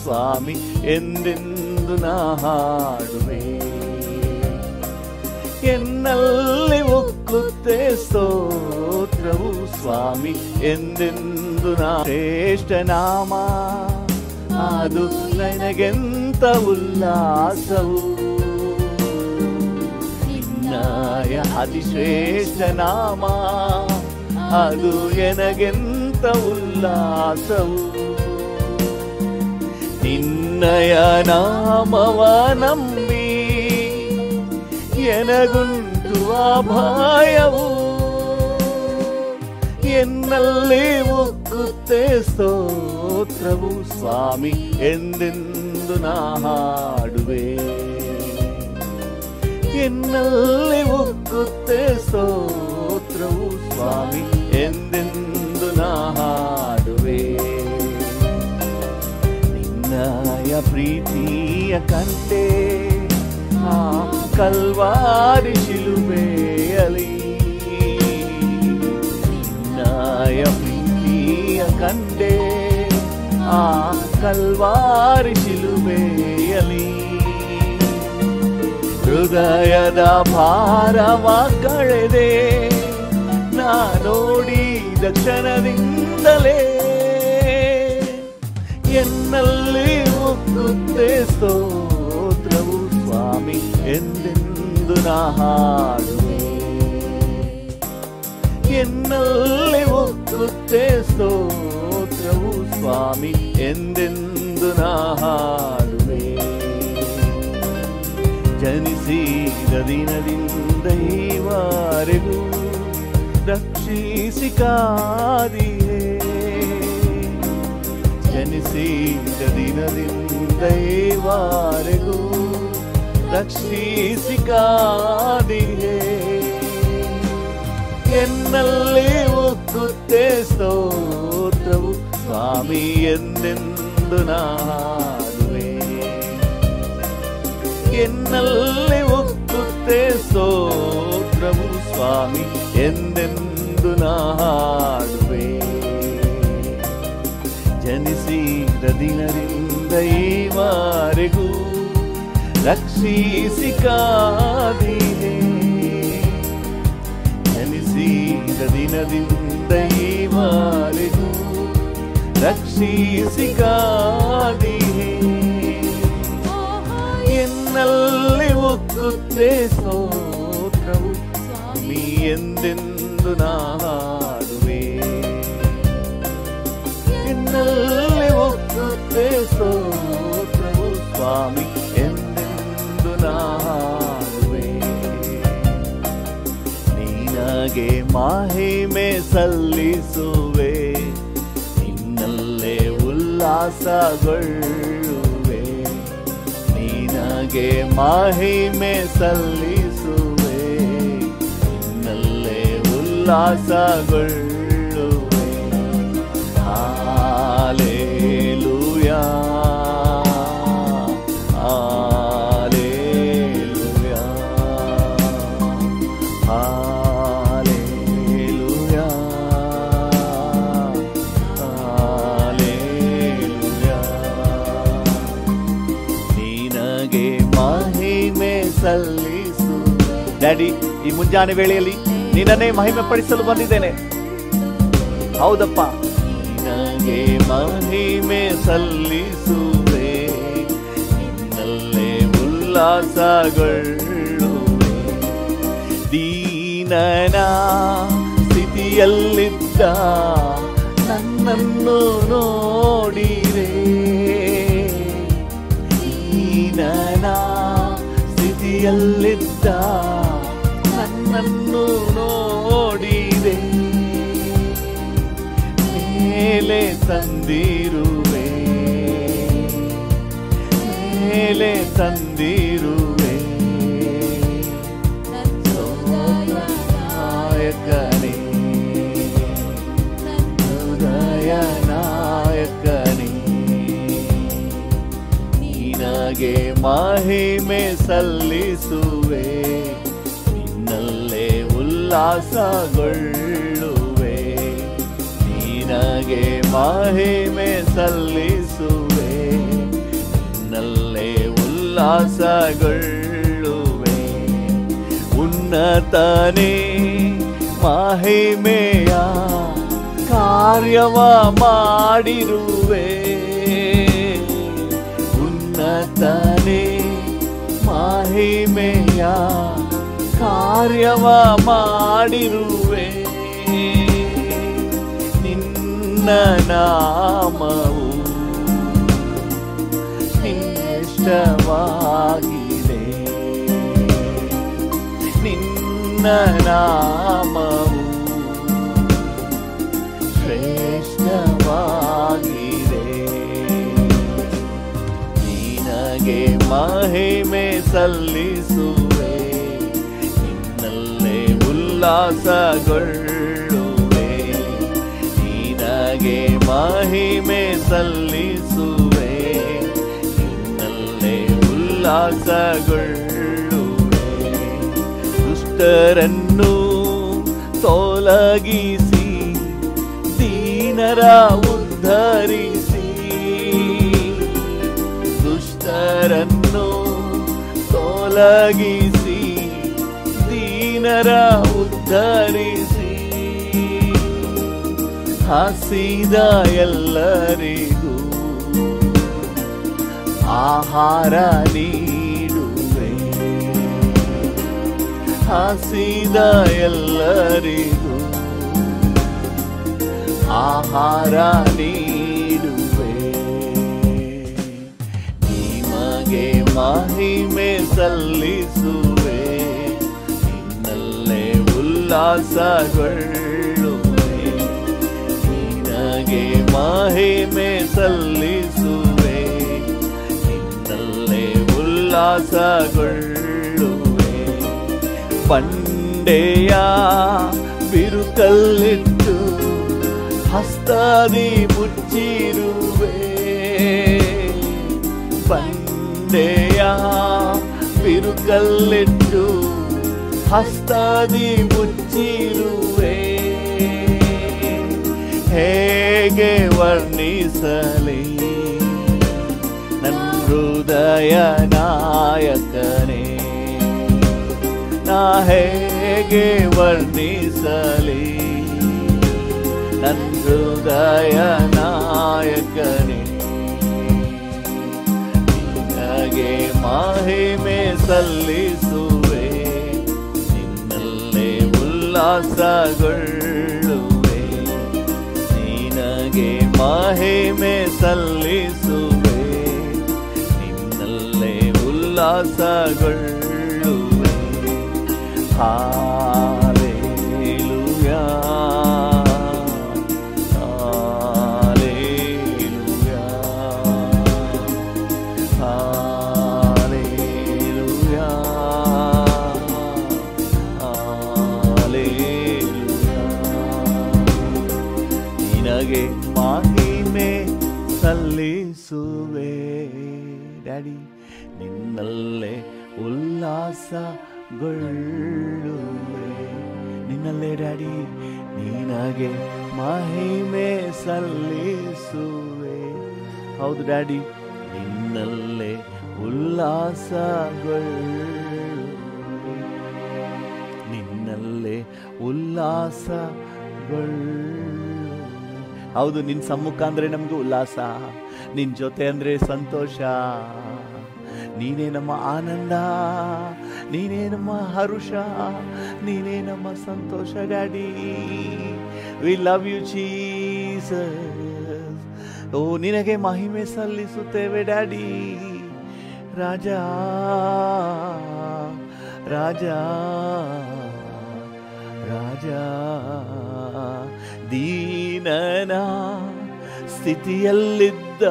ಸ್ವಾಮಿ ಎಂದೆಂದು ನಾ ಹಾಡುವೆ ಎನ್ನಲ್ಲಿ ಉಕ್ಕುತ್ತೆ ಸ್ತೋತ್ರವು ಸ್ವಾಮಿ ಎಂದೆಂದು ನಾ ಶ್ರೇಷ್ಠ ನಾಮ ಅದು ನನಗೆಂತ ಉಲ್ಲಾಸವು ನಿನ್ನಯ ಅತಿಶ್ರೇಷ್ಠ ನಾಮ ಅದು ಎನಗೆಂತ ಉಲ್ಲಾಸವು ನಿನ್ನಯ ನಾಮವ ನಂಬಿ ಎನಗುಂಟು ಅಭಯವು ಎನ್ನಲ್ಲಿ ಉಕ್ಕುತ್ತೆ ಸ್ತೋತ್ರವು ಸ್ವಾಮಿ ಎಂದೆಂದು ನಾ ಹಾಡುವೆ ಎನ್ನಲ್ಲಿ ಉಕ್ಕುತ್ತೆ ಸ್ತೋತ್ರವು ಸ್ವಾಮಿ ಎಂದೆಂದು ನಾ ಹಾಡುವೆ ನಿನ್ನಯ ಪ್ರೀತಿಯ ಕಂಡೆ ಆ ಕಲ್ವಾರಿ ಶಿಲುಬೆಯಲಿ ನಿನ್ನಯ ಪ್ರೀತಿಯ ಕಂಡೆ ಆ ಕಲ್ವಾರಿ ಶಿಲುಬೆಯಲಿ ಹೃದಯದ ಭಾರವ ಕಳೆದೆ ನಾ ನೋಡಿದ ಕ್ಷಣದಿಂದಲೇ ಎನ್ನಲ್ಲಿ ಮುಕ್ಕುತ್ತೆ ಸ್ತೋತ್ರವು ಸ್ವಾಮಿ ಎಂದೆಂದು ನಾ ಹಾಡುವೆ ಎನ್ನಲ್ಲಿ ಮುಕ್ಕುತ್ತೆ ಸ್ತೋತ್ರವು ಸ್ವಾಮಿ ಎಂದೆಂದು ನಾ ಹಾಡುವೆ ಜನಿಸಿದ ದಿನದಿಂದ ಈವರೆಗೂ ರಕ್ಷಿಸಿ ಕಾದಿಯೇ ಜನಿಸಿದ ದಿನದಿಂದ ಈವರೆಗೂ ರಕ್ಷಿಸಿ ಕಾದಿಯೇ ಎನ್ನಲ್ಲಿ ಉಕ್ಕುತ್ತೆ ಸ್ತೋತ್ರವು ಸ್ವಾಮಿ ಎಂದೆಂದು ನಾ ಹಾಡುವೆ ಎನ್ನಲ್ಲಿ ಉಕ್ಕುತ್ತೆ ಸ್ತೋತ್ರವು ಸ್ವಾಮಿ ಎಂದೆಂದು ನಾ ಹಾಡುವೆ ಜನಿಸಿದ ದಿನದಿಂದ ಈವರೆಗೂ ರಕ್ಷಿಸಿ ಕಾದಿದೆ ಜನಿಸಿದ ದಿನದಿಂದ ಈವರೆಗೂ ರಕ್ಷಿಸಿ ಕಾದಿದೆ ಎನ್ನಲ್ಲಿ ಉಕ್ಕುತ್ತೆ ಸ್ತೋತ್ರವು ಸ್ವಾಮಿ ಎಂದೆಂದು ನಾ ಹಾಡುವೆ ಎನ್ನಲ್ಲಿ ಉಕ್ಕುತ್ತೆ ಸ್ತೋತ್ರವು ಸ್ವಾಮಿ ಎಂದೆಂದು ನಾ ಹಾಡುವೆ ನಿನಗೆ ಮಹಿಮೆ ಸಲ್ಲಿಸುವೆ ನಿನ್ನಲ್ಲೇ ಉಲ್ಲಾಸಗೊಳ್ಳುವೆ ನಿನಗೆ ಮಹಿಮೆ ಸಲ್ಲಿಸುವೆ ನಿನ್ನಲ್ಲೇ ಉಲ್ಲಾಸಗೊಳ್ಳುವೆ ಹಾಲೇಲುಯಾ ಹಾಲೇಲುಯಾ ಹಾಲೇಲುಯಾ ಹಾಲೇಲುಯಾ ನಿನಗೆ ಮಹಿಮೆ ಸಲ್ಲಿಸು ಡ್ಯಾಡಿ ಈ ಮುಂಜಾನೆ ವೇಳೆಯಲ್ಲಿ ನಿನ್ನನ್ನೇ ಮಹಿಮೆ ಪಡಿಸಲು ಬಂದಿದ್ದೇನೆ ಹೌದಪ್ಪ ನಿನಗೆ ಮಹಿಮೆ ಸಲ್ಲಿಸುವೆ ನಿನ್ನಲ್ಲೇ ಉಲ್ಲಾಸಗೊಳ್ಳುವೆ ದೀನನ ಸ್ಥಿತಿಯಲ್ಲಿದ್ದ ನನ್ನನ್ನು ನೋಡಿರೆ ದೀನನ ಸ್ಥಿತಿಯಲ್ಲಿದ್ದ ನನ್ನನ್ನು ನೋಡಿದೆ ಮೇಲೆ ತಂದಿರುವೆ ಮೇಲೆ ತಂದಿರುವೆ ನಾಯಕನೇ ಹೃದಯ ನಾಯಕನೇ ನಿನಗೆ ಮಹಿಮೆ ಸಲ್ಲಿಸುವೆ ನಿನ್ನಲ್ಲೇ ಉಲ್ಲಾಸಗೊಳ್ಳುವೆ ನಿನಗೆ ಮಹಿಮೆ ಸಲ್ಲಿಸುವೆ ಉಲ್ಲಾಸಗೊಳ್ಳುವೆ ಉನ್ನತನೇ ಮಹಿಮೆಯ ಕಾರ್ಯವ ಮಾಡಿರುವೆ ಉನ್ನತನೇ ಮಹಿಮೆಯ ಕಾರ್ಯವ ಮಾಡಿರುವೆ ನಿನ್ನ ನಾಮವು ಶ್ರೇಷ್ಠವಾಗಿದೆ ನಿನ್ನ ನಾಮವು ಶ್ರೇಷ್ಠವಾಗಿದೆ ನಿನಗೆ ಮಹಿಮೆ ಸಲ್ಲಿಸುವೆ ನಿನ್ನಲ್ಲೇ ಉಲ್ಲಾಸಗೊಳ್ಳುವೆ ನಿನಗೆ ಮಹಿಮೆ ಸಲ್ಲಿಸುವೆ ನಿನ್ನಲ್ಲೇ ಉಲ್ಲಾಸಗೊಳ್ಳುವೆ ದುಷ್ಟರನ್ನು ತೊಲಗಿಸಿ ದೀನರ ಉದ್ಧರಿಸಿ ದುಷ್ಟರನ್ನು ತೊಲಗಿಸಿ ದೀನರ ಉದ್ಧರಿಸಿ ಹಸಿದ ಎಲ್ಲರಿಗೂ ಆಹಾರ ನೀಡುವೆ ಹಸಿದ ಎಲ್ಲರಿಗೂ ಆಹಾರ ನೀಡುವೆ ನಿಮಗೆ ಮಹಿಮೆ ಸಲ್ಲಿಸುವೆ ನಿನ್ನಲ್ಲೇ ಉಲ್ಲಾಸಗೊಳ್ಳುವೆ ನಿನಗೆ ಮಹಿಮೆ ಸಲ್ಲಿಸುವೆ ನಿನ್ನಲ್ಲೇ ಉಲ್ಲಾಸಗೊಳ್ಳುವೆ ಬಂಡೆಯ ಬಿರುಕಲ್ಲಿಟ್ಟು ಹಸ್ತದಿ ಮುಚ್ಚಿರುವೆ ಬಂಡೆಯ ಬಿರುಕಲ್ಲಿಟ್ಟು ಹಸ್ತದಿ ಮುಚ್ಚಿರುವೆ ಹೇಗೆ ವರ್ಣಿಸಲಿ ನನ್ನ ಹೃದಯ ನಾಯಕನೇ ನಾ ಹೇಗೆ ವರ್ಣಿಸಲಿ ನನ್ನ ಹೃದಯ ನಾಯಕನೇ ನಿನಗೆ ಮಹಿಮೆ ಸಲ್ಲಿಸುವೆ ನಿನ್ನಲ್ಲೇ ಉಲ್ಲಾಸಗೊಳ್ಳುವೆ ನಿನಗೆ ಮಹಿಮೆ ಸಲ್ಲಿಸುವೆ ನಿನ್ನಲ್ಲೇ ಉಲ್ಲಾಸಗೊಳ್ಳುವೆ ಹಾಲೆಲೂಯಾ ಹಾಲೆಲೂಯಾ ಹಾಲೆಲೂಯಾ ಹಾಲೆಲೂಯಾ ನಿನಗೆ ಮಹಿಮೆ ಸಲ್ಲಿಸುವೆ ಡ್ಯಾಡಿ ನಿನ್ನಲ್ಲೇ ಉಲ್ಲಾಸಗೊಳ್ಳುವೆ ನಿನ್ನಲ್ಲೇ ಡ್ಯಾಡಿ ನಿನಗೆ ಮಹಿಮೆ ಸಲ್ಲಿಸುವೆ ಹೌದು ಡ್ಯಾಡಿ ನಿನ್ನಲ್ಲೇ ಉಲ್ಲಾಸಗೊಳ್ಳುವೆ ನಿನ್ನಲ್ಲೇ ಉಲ್ಲಾಸಗೊಳ್ಳುವೆ ಹೌದು ನಿನ್ನ ಸಮ್ಮುಖ ಅಂದ್ರೆ ನಮ್ಗೆ ಉಲ್ಲಾಸ ನಿನ್ನ ಜೊತೆ ಅಂದ್ರೆ ಸಂತೋಷ ನೀನೇ ನಮ್ಮ ಆನಂದ ನೀನೇ ನಮ್ಮ ಹರುಷ ನೀನೇ ನಮ್ಮ ಸಂತೋಷ daddy we love you Jesus ಓ ನಿನಗೆ ಮಹಿಮೆ ಸಲ್ಲಿಸುತ್ತೇವೆ ಡ್ಯಾಡಿ ರಾಜ ರಾಜ ರಾಜ ದೀನನ ಸ್ಥಿತಿಯಲ್ಲಿದ್ದ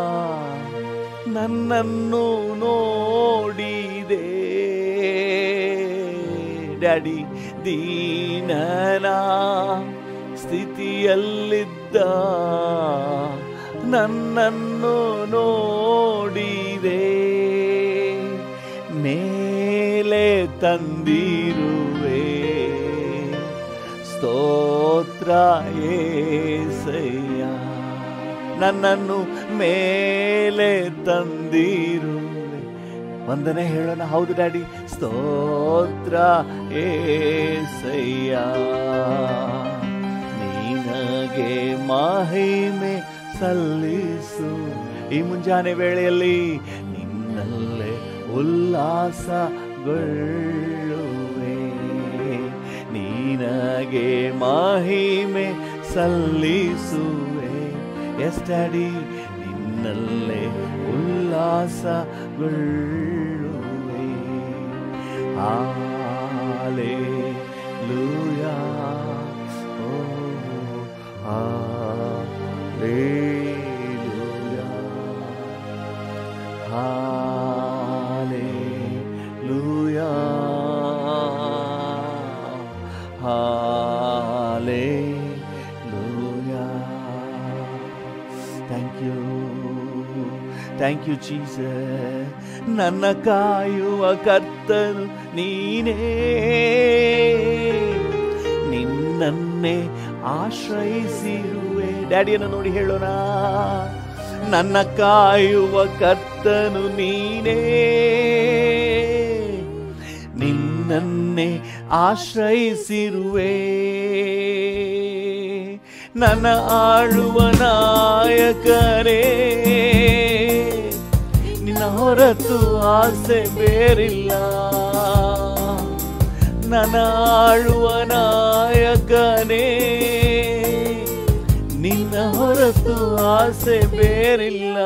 ನನ್ನನ್ನು ನೋಡಿದೆ ಡ್ಯಾಡಿ ದೀನನ ಸ್ಥಿತಿಯಲ್ಲಿದ್ದ ನನ್ನನ್ನು ನೋಡಿದೆ ಮೇಲೆ ತಂದಿರುವೆ ಸ್ತೋತ್ರ ಏಸಯ್ಯ ನನ್ನನ್ನು ಮೇಲೆ ತಂದಿರುವೆ ವಂದನೆ ಹೇಳೋಣ ಹೌದು ಡ್ಯಾಡಿ ಸ್ತೋತ್ರ ಏಸಯ್ಯ ನಿನಗೆ ಮಹಿಮೆ ಸಲ್ಲಿಸು ಈ ಮುಂಜಾನೆ ವೇಳೆಯಲ್ಲಿ ನಿನ್ನಲ್ಲೇ ಉಲ್ಲಾಸಗೊಳ್ಳುವೆ ನಿನಗೆ ಮಹಿಮೆ ಸಲ್ಲಿಸುವೆ ಎಸ್ ಡ್ಯಾಡಿ ನಿನ್ನಲ್ಲೇ ಉಲ್ಲಾಸಗೊಳ್ಳುವೆ ಹಾಲೆ ಲೂಯಾ ಓ ಹಾಲೆ hallelujah hallelujah thank you thank you Jesus ನನ್ನ ಕಾಯುವ ಕರ್ತನು ನೀನೇ ನಿನ್ನನ್ನೇ ಆಶ್ರಯಿಸಿರುವೆ ಡ್ಯಾಡಿಯನ್ನು ನೋಡಿ ಹೇಳೋಣ ನನ್ನ ಕಾಯುವ ಕರ್ತನು ನೀನೇ ನಿನ್ನನ್ನೇ ಆಶ್ರಯಿಸಿರುವೆ ನನ್ನ ಆಳುವ ನಾಯಕರೇ ನಿನ್ನ ಹೊರತು ಆಸೆ ಬೇರಿಲ್ಲ ನನ್ನ ಆಳುವ ನಾಯಕನೇ ನಿನ್ನ ಹೊರತು ಆಸೆ ಬೇರಿಲ್ಲ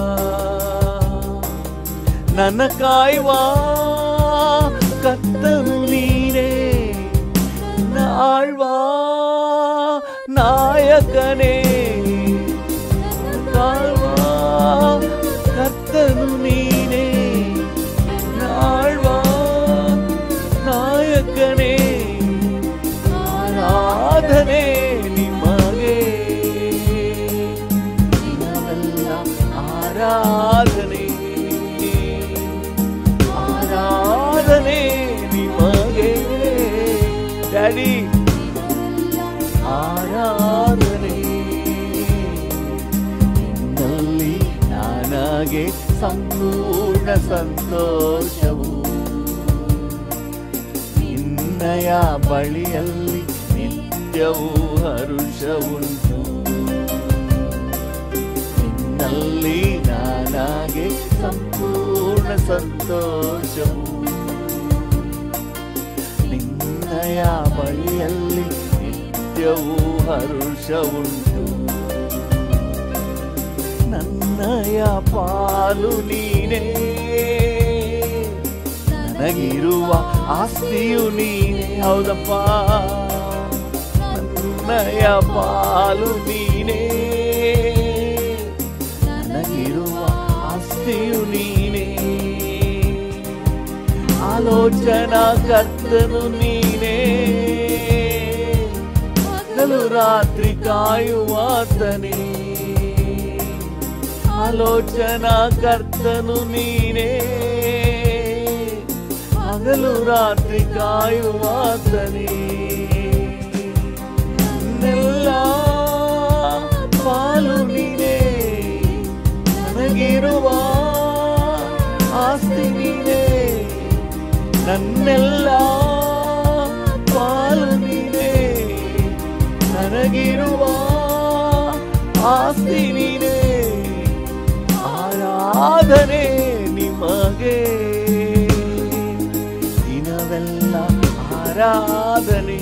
ನನ್ನ ಕಾಯುವ ಕತ್ತನು ನೀನೇ ನಾಳ್ವ ನಾಯಕನೇ ಕಾಯುವ ಕರ್ತನು ನೀನೇ ನಾಳ್ವ ನಾಯಕನೇ ಆರಾಧನೆ ನಿಮಗೆ ದಿನವೆಲ್ಲ ಆರಾಧನೆ ಆರಾಧನೆ ನಿಮಗೆ ಡ್ಯಾಡಿ ಆರಾಧನೆ ನಿನ್ನಲ್ಲಿ ನನಗೆ ಸಂಪೂರ್ಣ ಸಂತೋಷವು ನಿನ್ನಯ ಬಳಿಯಲ್ಲಿ ನಿತ್ಯವೂ ಹರುಷವುಂಟು ನಿನ್ನಲ್ಲಿ ನನಗೆ ಸಂಪೂರ್ಣ ಸಂತೋಷವು ನಿನ್ನಯ ಬಳಿಯಲ್ಲಿ ನಿತ್ಯವೂ ಹರುಷವುಂಟು ನನ್ನಯ ಪಾಲು ನೀನೇ ನನಗಿರುವ ಆಸ್ತಿಯು ನೀನೇ ಹೌದಪ್ಪ ನನ್ನಯ ಪಾಲು ನೀನೇ ನನಗಿರುವ ಆಸ್ತಿಯು ನೀನೇ ಆಲೋಚನಾ ಕರ್ತನು ನೀನೇ ಹಗಲು ರಾತ್ರಿ ಕಾಯುವಾತನೇ ಆಲೋಚನಾ ಕರ್ತನು ನೀನೇ ಹಗಲು ರಾತ್ರಿ ಕಾಯುವಾತನೇ ನೆಲ್ಲ ಪಾಲು ನೀನೇ ನನಗಿರುವ ಆಸ್ತಿ ನೀನೇ ನನ್ನೆಲ್ಲ ಪಾಲು ನೀನೇ ನನಗಿರುವ ಆಸ್ತಿ ನೀನೇ ಆರಾಧನೆ ನಿಮಗೆ ದಿನವೆಲ್ಲ ಆರಾಧನೆ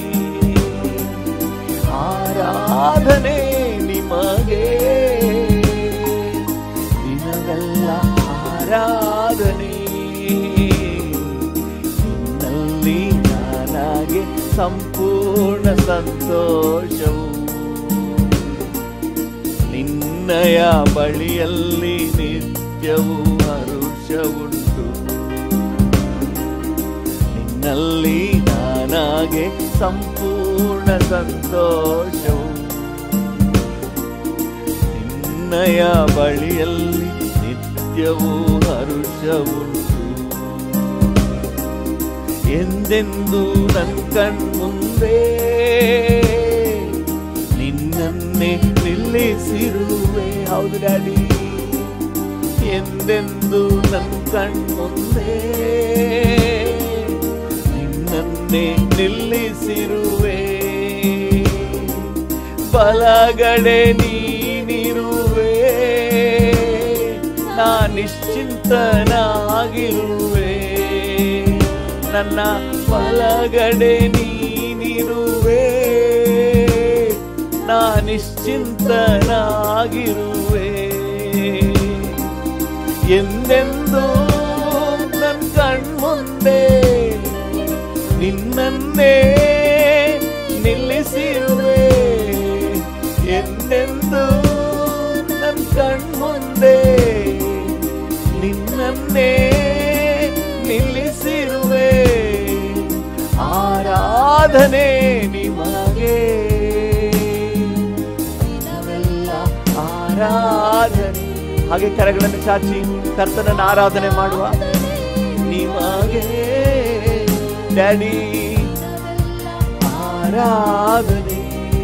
ಆರಾಧನೆ ನಿಮಗೆ ದಿನವೆಲ್ಲ ಆರಾಧನೆ ನಿನ್ನಲ್ಲಿ ನನಗೆ ಸಂಪೂರ್ಣ ಸಂತೋಷವು ನಿನ್ನಯ ಬಳಿಯಲ್ಲಿ ನಿತ್ಯವೂ ಹರುಷವುಂಟು ನಿನ್ನಲ್ಲಿ ನನಗೆ ಸಂಪೂರ್ಣ ಸಂತೋಷವು ನಿನ್ನಯ ಬಳಿಯಲ್ಲಿ ನಿತ್ಯವೂ ಹರುಷವುಂಟು ಎಂದೆಂದು ನನ್ನ ಕಣ್ಮುಂದೆ ನಿನ್ನನ್ನೇ ನಿಲ್ಲಿಸಿರುವೆ ಹೌದು ಡ್ಯಾಡಿ ಎಂದೆಂದು ನನ್ನ ಕಣ್ಮುಂದೆ ನಿನ್ನನ್ನೇ ನಿಲ್ಲಿಸಿರುವೆ ಬಲಗಡೆ ನೀನಿರುವೆ ನಾ ನಿಶ್ಚಿಂತನಾಗಿರುವೆ ನನ್ನ ಬಲಗಡೆ ನೀನಿರುವೆ ನಾ ನಿಶ್ಚಿಂತನಾಗಿರುವೆ ಎಂದೆಂದು ನನ್ನ ಕಣ್ಮುಂದೆ ನಿನ್ನನ್ನೇ ನಿಲ್ಲಿಸಿರುವೆ ಎಂದೆಂದು ನನ್ನ ಕಣ್ಮುಂದೆ ನಿನ್ನನ್ನೇ ನಿಲ್ಲಿಸಿರುವೆ ಆರಾಧನೆ ನಿಮಗೆ ದಿನವೆಲ್ಲ ಆರಾಧನೆ ಹಾಗೆ ಕರೆಗಳನ್ನು ಚಾಚಿ ಕರ್ತನನ್ನು ಆರಾಧನೆ ಮಾಡುವ ನಿಮಗೆ ಡ್ಯಾಡಿ ಆರಾಧನೆ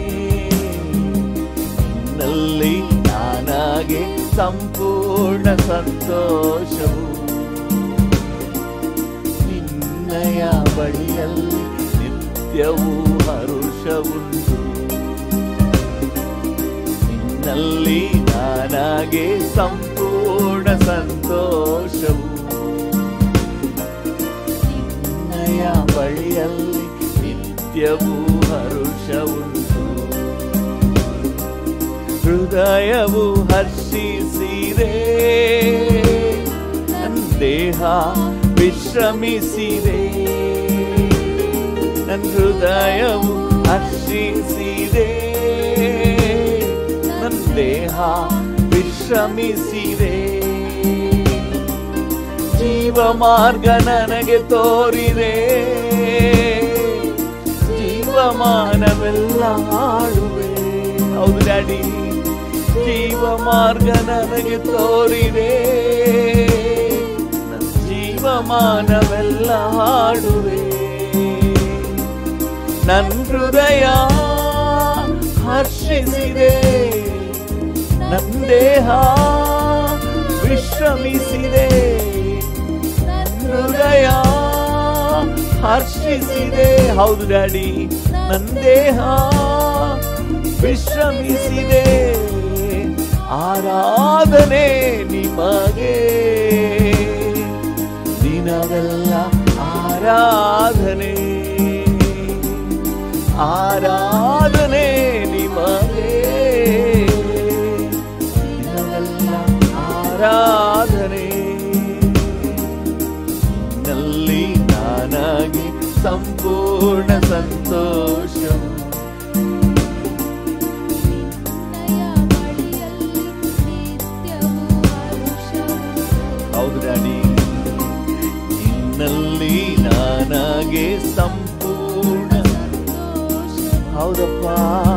ನಿನ್ನಲ್ಲಿ ನಾನಾಗೆ ಸಂಪೂರ್ಣ ಸಂತೋಷವು ನಿನ್ನಯ ಬಳಿಯಲ್ಲಿ ನಿತ್ಯವೂ ಹರುಷವುಂಟು ನಿನ್ನಲ್ಲಿ ನಾನಾಗೆ ಸಂಪೂರ್ಣ ಸಂತೋಷವು ನಿನ್ನಯ ಬಳಿಯಲ್ಲಿ ನಿತ್ಯವೂ ಹರುಷವುಂಟು ಹೃದಯವು ಹರ್ಷಿಸಿದೆ ನನ್ನ ದೇಹ ವಿಶ್ರಮಿಸಿದೆ ನನ್ನ ಹೃದಯವು ಹರ್ಷಿಸಿದೆ ನನ್ನ ದೇಹ ವಿಶ್ರಮಿಸಿದೆ ಜೀವ ಮಾರ್ಗ ನನಗೆ ತೋರಿದೆ ಜೀವಮಾನವೆಲ್ಲ ಹಾಡುವೆ ಹೌದು ಡ್ಯಾಡಿ ಜೀವ ಮಾರ್ಗ ನನಗೆ ತೋರಿದೆ ನನ್ನ ಜೀವಮಾನವೆಲ್ಲ ಹಾಡುವೆ ನನ್ನ ಹೃದಯ ಹರ್ಷಿಸಿದೆ ನನ್ನ ದೇಹ ವಿಶ್ರಮಿಸಿದೆ ನನ್ನ ಹೃದಯ ಹರ್ಷಿಸಿದೆ ಹೌದು ಡ್ಯಾಡಿ ನನ್ನ ದೇಹ ವಿಶ್ರಮಿಸಿದೆ ಆರಾಧನೆ ನಿಮಗೆ ದಿನವೆಲ್ಲ ಆರಾಧನೆ ಆರಾಧನೆ ನಿಮಗೆ ದಿನವೆಲ್ಲ ಆರಾಧನೆ ನಲ್ಲಿ ನಾನಾಗಿ ಸಂಪೂರ್ಣ ಸಂತೋಷವು ಹೌದು ಡ್ಯಾಡಿ ನಿನ್ನಲ್ಲಿ ನಾನಾಗೆ ಸಂಪೂರ್ಣ ಹೌದಪ್ಪ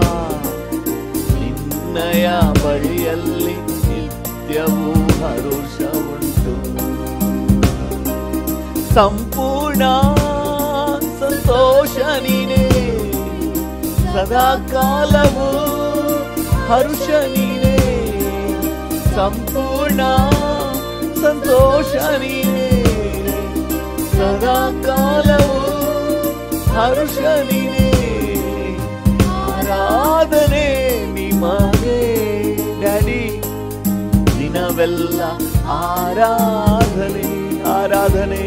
ನಿನ್ನಯ ಬಳಿಯಲ್ಲಿ ನಿತ್ಯವೂ ಹರುಷ ಉಂಟು ಸಂಪೂರ್ಣ ಸಂತೋಷ ನೀನೇ ಸದಾ ಕಾಲವು ಹರುಷ ನೀನೇ ಸಂಪೂರ್ಣ ಸಂತೋಷ ನೀನೇ ಸದಾ ಕಾಲವು ಹರುಷ ನೀನೇ ಆರಾಧನೆ ನಿಮಗೆ ಡ್ಯಾಡಿ ದಿನವೆಲ್ಲ ಆರಾಧನೆ ಆರಾಧನೆ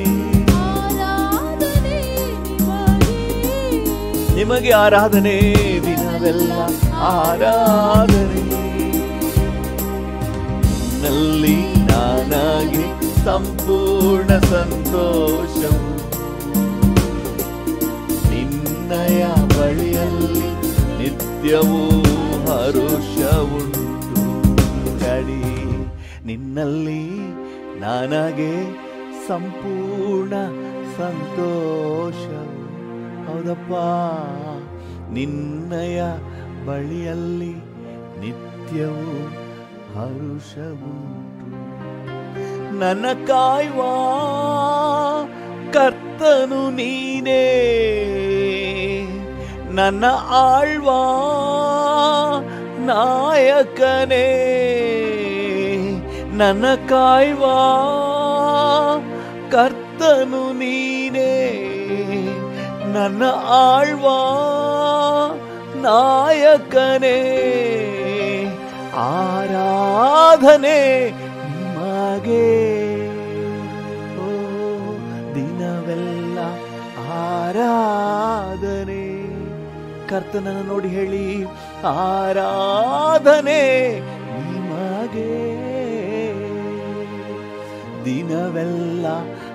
ನಿಮಗೆ ಆರಾಧನೆ ದಿನವೆಲ್ಲ ಆರಾಧನೆ ನಲ್ಲಿ ನಾನಾಗಿ ಸಂಪೂರ್ಣ ಸಂತೋಷವು ನಿನ್ನಯ ಬಳಿಯಲ್ಲಿ ನಿತ್ಯವೂ ಹರುಷವುಂಟು ಗಾಡಿ ನಿನ್ನಲ್ಲಿ ನನಗೆ ಸಂಪೂರ್ಣ ಸಂತೋಷವು ಹೌದಪ್ಪ ನಿನ್ನಯ ಬಳಿಯಲ್ಲಿ ನಿತ್ಯವೂ ಹರುಷವುಂಟು ನನ್ನ ಕಾಯುವ ಕರ್ತನು ನೀನೇ ನನ್ನ ಆಳ್ವ ನಾಯಕನೇ ನನ್ನ ಕಾಯ್ವಾ ಕರ್ತನು ನೀನೇ ನನ್ನ ಆಳ್ವಾ ನಾಯಕನೇ ಆರಾಧನೆ ನಿಮಗೆ ಓ ದಿನವೆಲ್ಲ ಆರಾಧನೆ ಕರ್ತನನ್ನು ನೋಡಿ ಹೇಳಿ ಆರಾಧನೆ ನಿಮಗೆ ದಿನವೆಲ್ಲ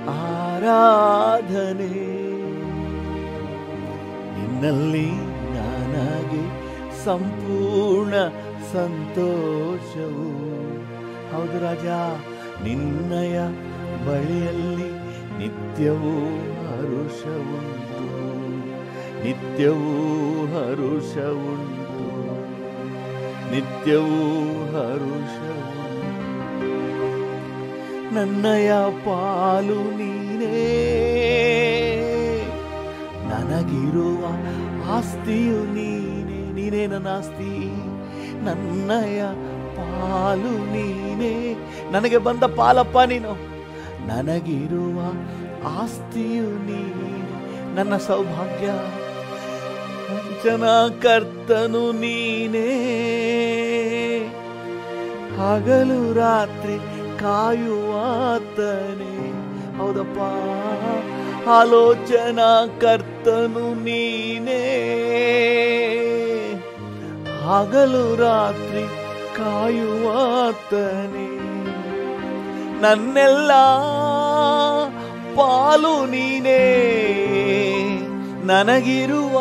ಆರಾಧನೆ ನಿನ್ನಲ್ಲಿ ನನಗೆ ಸಂಪೂರ್ಣ ಸಂತೋಷವು ಹೌದು ರಾಜ ನಿನ್ನಯ ಬಳಿಯಲ್ಲಿ ನಿತ್ಯವೂ ಹರುಷವುಂಟು ನಿತ್ಯವೂ ಹರುಷವುಂಟು ನಿತ್ಯವೂ ಹರುಷವುಂಟು ನನ್ನಯ ಪಾಲು ನೀನೇ ನನಗಿರುವ ಆಸ್ತಿಯು ನೀನೇ ನೀನೇ ನನ್ನ ಆಸ್ತಿ ನನ್ನಯ ಪಾಲು ನೀನೇ ನನಗೆ ಬಂದ ಪಾಲಪ್ಪ ನೀನು ನನಗಿರುವ ಆಸ್ತಿಯು ನೀನೇ ನನ್ನ ಸೌಭಾಗ್ಯ ಜನ ಕರ್ತನು ನೀನೇ ಹಗಲು ರಾತ್ರಿ ಕಾಯುವಾತನೇ ಹೌದಪ್ಪ ಆಲೋಚನಾ ಕರ್ತನು ನೀನೇ ಹಗಲು ರಾತ್ರಿ ಕಾಯುವಾತನೇ ನನ್ನೆಲ್ಲ ಪಾಲು ನೀನೇ ನನಗಿರುವ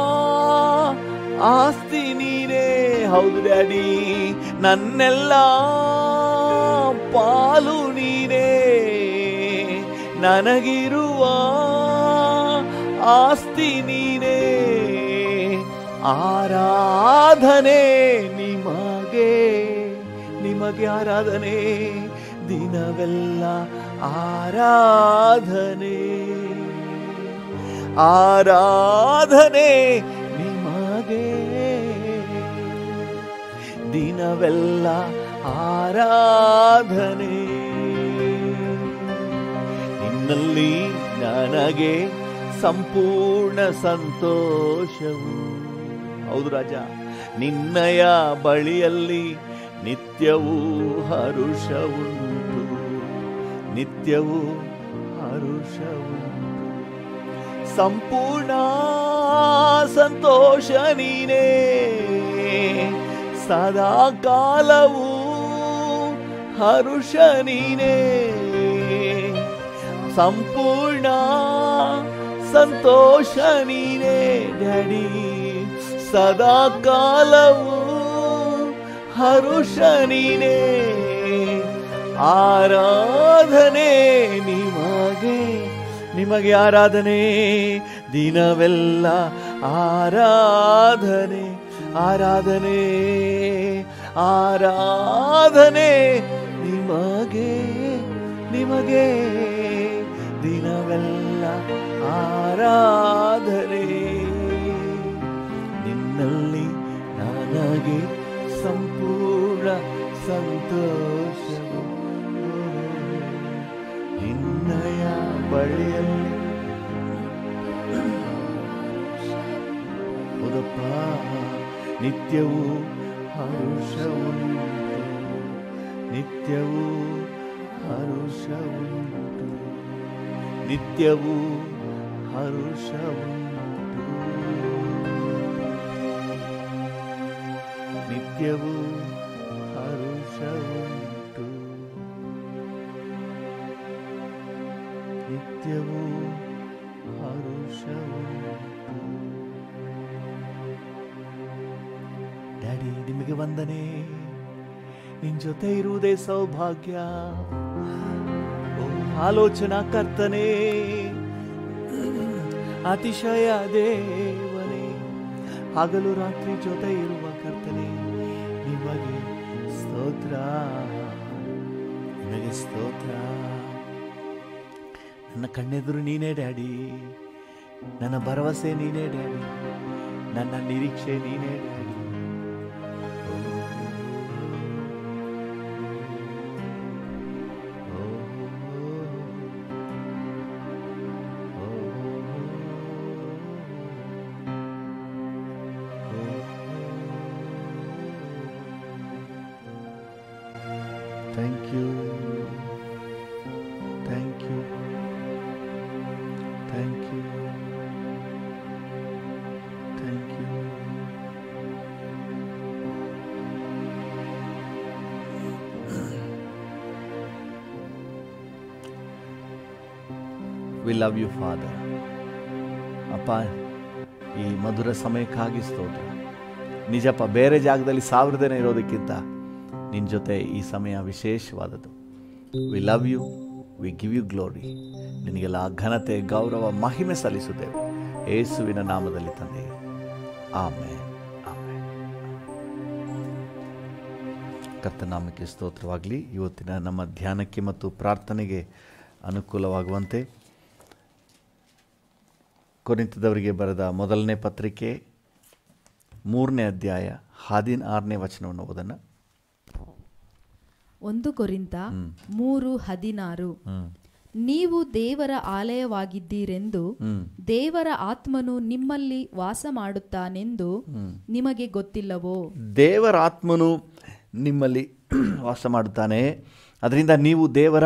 ಆಸ್ತಿ ನೀನೇ ಹೌದು ಡ್ಯಾಡಿ ನನ್ನೆಲ್ಲ ಪಾಲು ನೀನೇ ನನಗಿರುವ ಆಸ್ತಿ ನೀನೇ ಆರಾಧನೆ ನಿಮಗೆ ನಿಮಗೆ ಆರಾಧನೆ ದಿನವೆಲ್ಲ ಆರಾಧನೆ ಆರಾಧನೆ ನಿಮಗೆ ದಿನವೆಲ್ಲ ಆರಾಧನೆ ನಿನ್ನಲ್ಲಿ ನನಗೆ ಸಂಪೂರ್ಣ ಸಂತೋಷವು ಹೌದು ರಾಜ ನಿನ್ನಯ ಬಳಿಯಲ್ಲಿ ನಿತ್ಯವೂ ಹರುಷವುಂಟು ನಿತ್ಯವೂ ಹರುಷವುಂಟು ಸಂಪೂರ್ಣ ಸಂತೋಷ ನೀನೇ ಸದಾ ಕಾಲವೂ ಹರುಷ ನೀನೇ ಸಂಪೂರ್ಣ ಸಂತೋಷ ನೀನೇ ಡ್ಯಾಡಿ ಸದಾ ಕಾಲವೂ ಹರುಷ ನೀನೇ ಆರಾಧನೆ ನಿಮಗೆ ನಿಮಗೆ ಆರಾಧನೆ ದಿನವೆಲ್ಲ ಆರಾಧನೆ ಆರಾಧನೆ ಆರಾಧನೆ ನಿಮಗೆ ನಿಮಗೆ ದಿನವೆಲ್ಲ ಆರಾಧನೆ ನಿನ್ನಲ್ಲಿ ನನಗೆ ಸಂಪೂರ್ಣ ಸಂತೋಷವು ನಿನ್ನಯ ಬಳಿಯಲ್ಲಿ ಹೌದಪ್ಪ ನಿತ್ಯವೂ ಹರುಷವುಂಟು ನಿತ್ಯವೂ ಹರುಷವುಂಟು ನಿತ್ಯವೂ ಹರುಷವುಂಟು ನಿತ್ಯವೂ ಹರುಷವುಂಟು ನಿತ್ಯವೂ ಹರುಷವುಂಟು ಡ್ಯಾಡಿ ನಿಮಗೆ ವಂದನೆ ನಿನ್ ಜೊತೆ ಇರುವುದೇ ಸೌಭಾಗ್ಯ ಓ ಆಲೋಚನಾ ಕರ್ತನೆ ಅತಿಶಯ ದೇವನೇ ಹಗಲು ರಾತ್ರಿ ಜೊತೆ ಇರುವ ಕರ್ತನೆ ನಿಮಗೆ ಸ್ತೋತ್ರ ನಿಮಗೆ ಸ್ತೋತ್ರ ನನ್ನ ಕಣ್ಣೆದುರು ನೀನೇ ಡ್ಯಾಡಿ ನನ್ನ ಭರವಸೆ ನೀನೇ ಡ್ಯಾಡಿ ನನ್ನ ನಿರೀಕ್ಷೆ ನೀನೇ daddy thank you thank you thank you thank you we love you father ಅಪ್ಪ ಈ ಮಧುರ ಸಮಯಕ್ಕಾಗಿ ಸ್ತೋತ್ರ ನಿಜಪ್ಪ ಬೇರೆ ಜಾಗದಲ್ಲಿ ಸಾವಿರ ದಿನ ಇರೋದಕ್ಕಿಂತ ನಿನ್ನ ಜೊತೆ ಈ ಸಮಯ ವಿಶೇಷವಾದದ್ದು we love you we give you glory ನಿನಗೆಲ್ಲ ಘನತೆ ಗೌರವ ಮಹಿಮೆ ಸಲ್ಲಿಸುತ್ತೇವೆ ಏಸುವಿನ ನಾಮದಲ್ಲಿ ತಂದೆ ಆಮೇಲೆ ಆಮೇಲೆ ಕರ್ತನಾಮಕ್ಕೆ ಸ್ತೋತ್ರವಾಗಲಿ ಇವತ್ತಿನ ನಮ್ಮ ಧ್ಯಾನಕ್ಕೆ ಮತ್ತು ಪ್ರಾರ್ಥನೆಗೆ ಅನುಕೂಲವಾಗುವಂತೆ ಕೊರಿಂತದವರಿಗೆ ಬರೆದ ಮೊದಲನೇ ಪತ್ರಿಕೆ ಮೂರನೇ ಅಧ್ಯಾಯ ಹದಿನಾರನೇ ವಚನವನ್ನು ಓದೋಣ ಒಂದು ಕೊರಿಂತ ಮೂರು ಹದಿನಾರು ಹ್ಮ್. ನೀವು ದೇವರ ಆಲಯವಾಗಿದ್ದೀರೆಂದು ಹ್ಮ್. ದೇವರ ಆತ್ಮನು ನಿಮ್ಮಲ್ಲಿ ವಾಸ ಮಾಡುತ್ತಾನೆಂದು ನಿಮಗೆ ಗೊತ್ತಿಲ್ಲವೋ ದೇವರ ಆತ್ಮನು ನಿಮ್ಮಲ್ಲಿ ವಾಸ ಮಾಡುತ್ತಾನೆ ಅದರಿಂದ ನೀವು ದೇವರ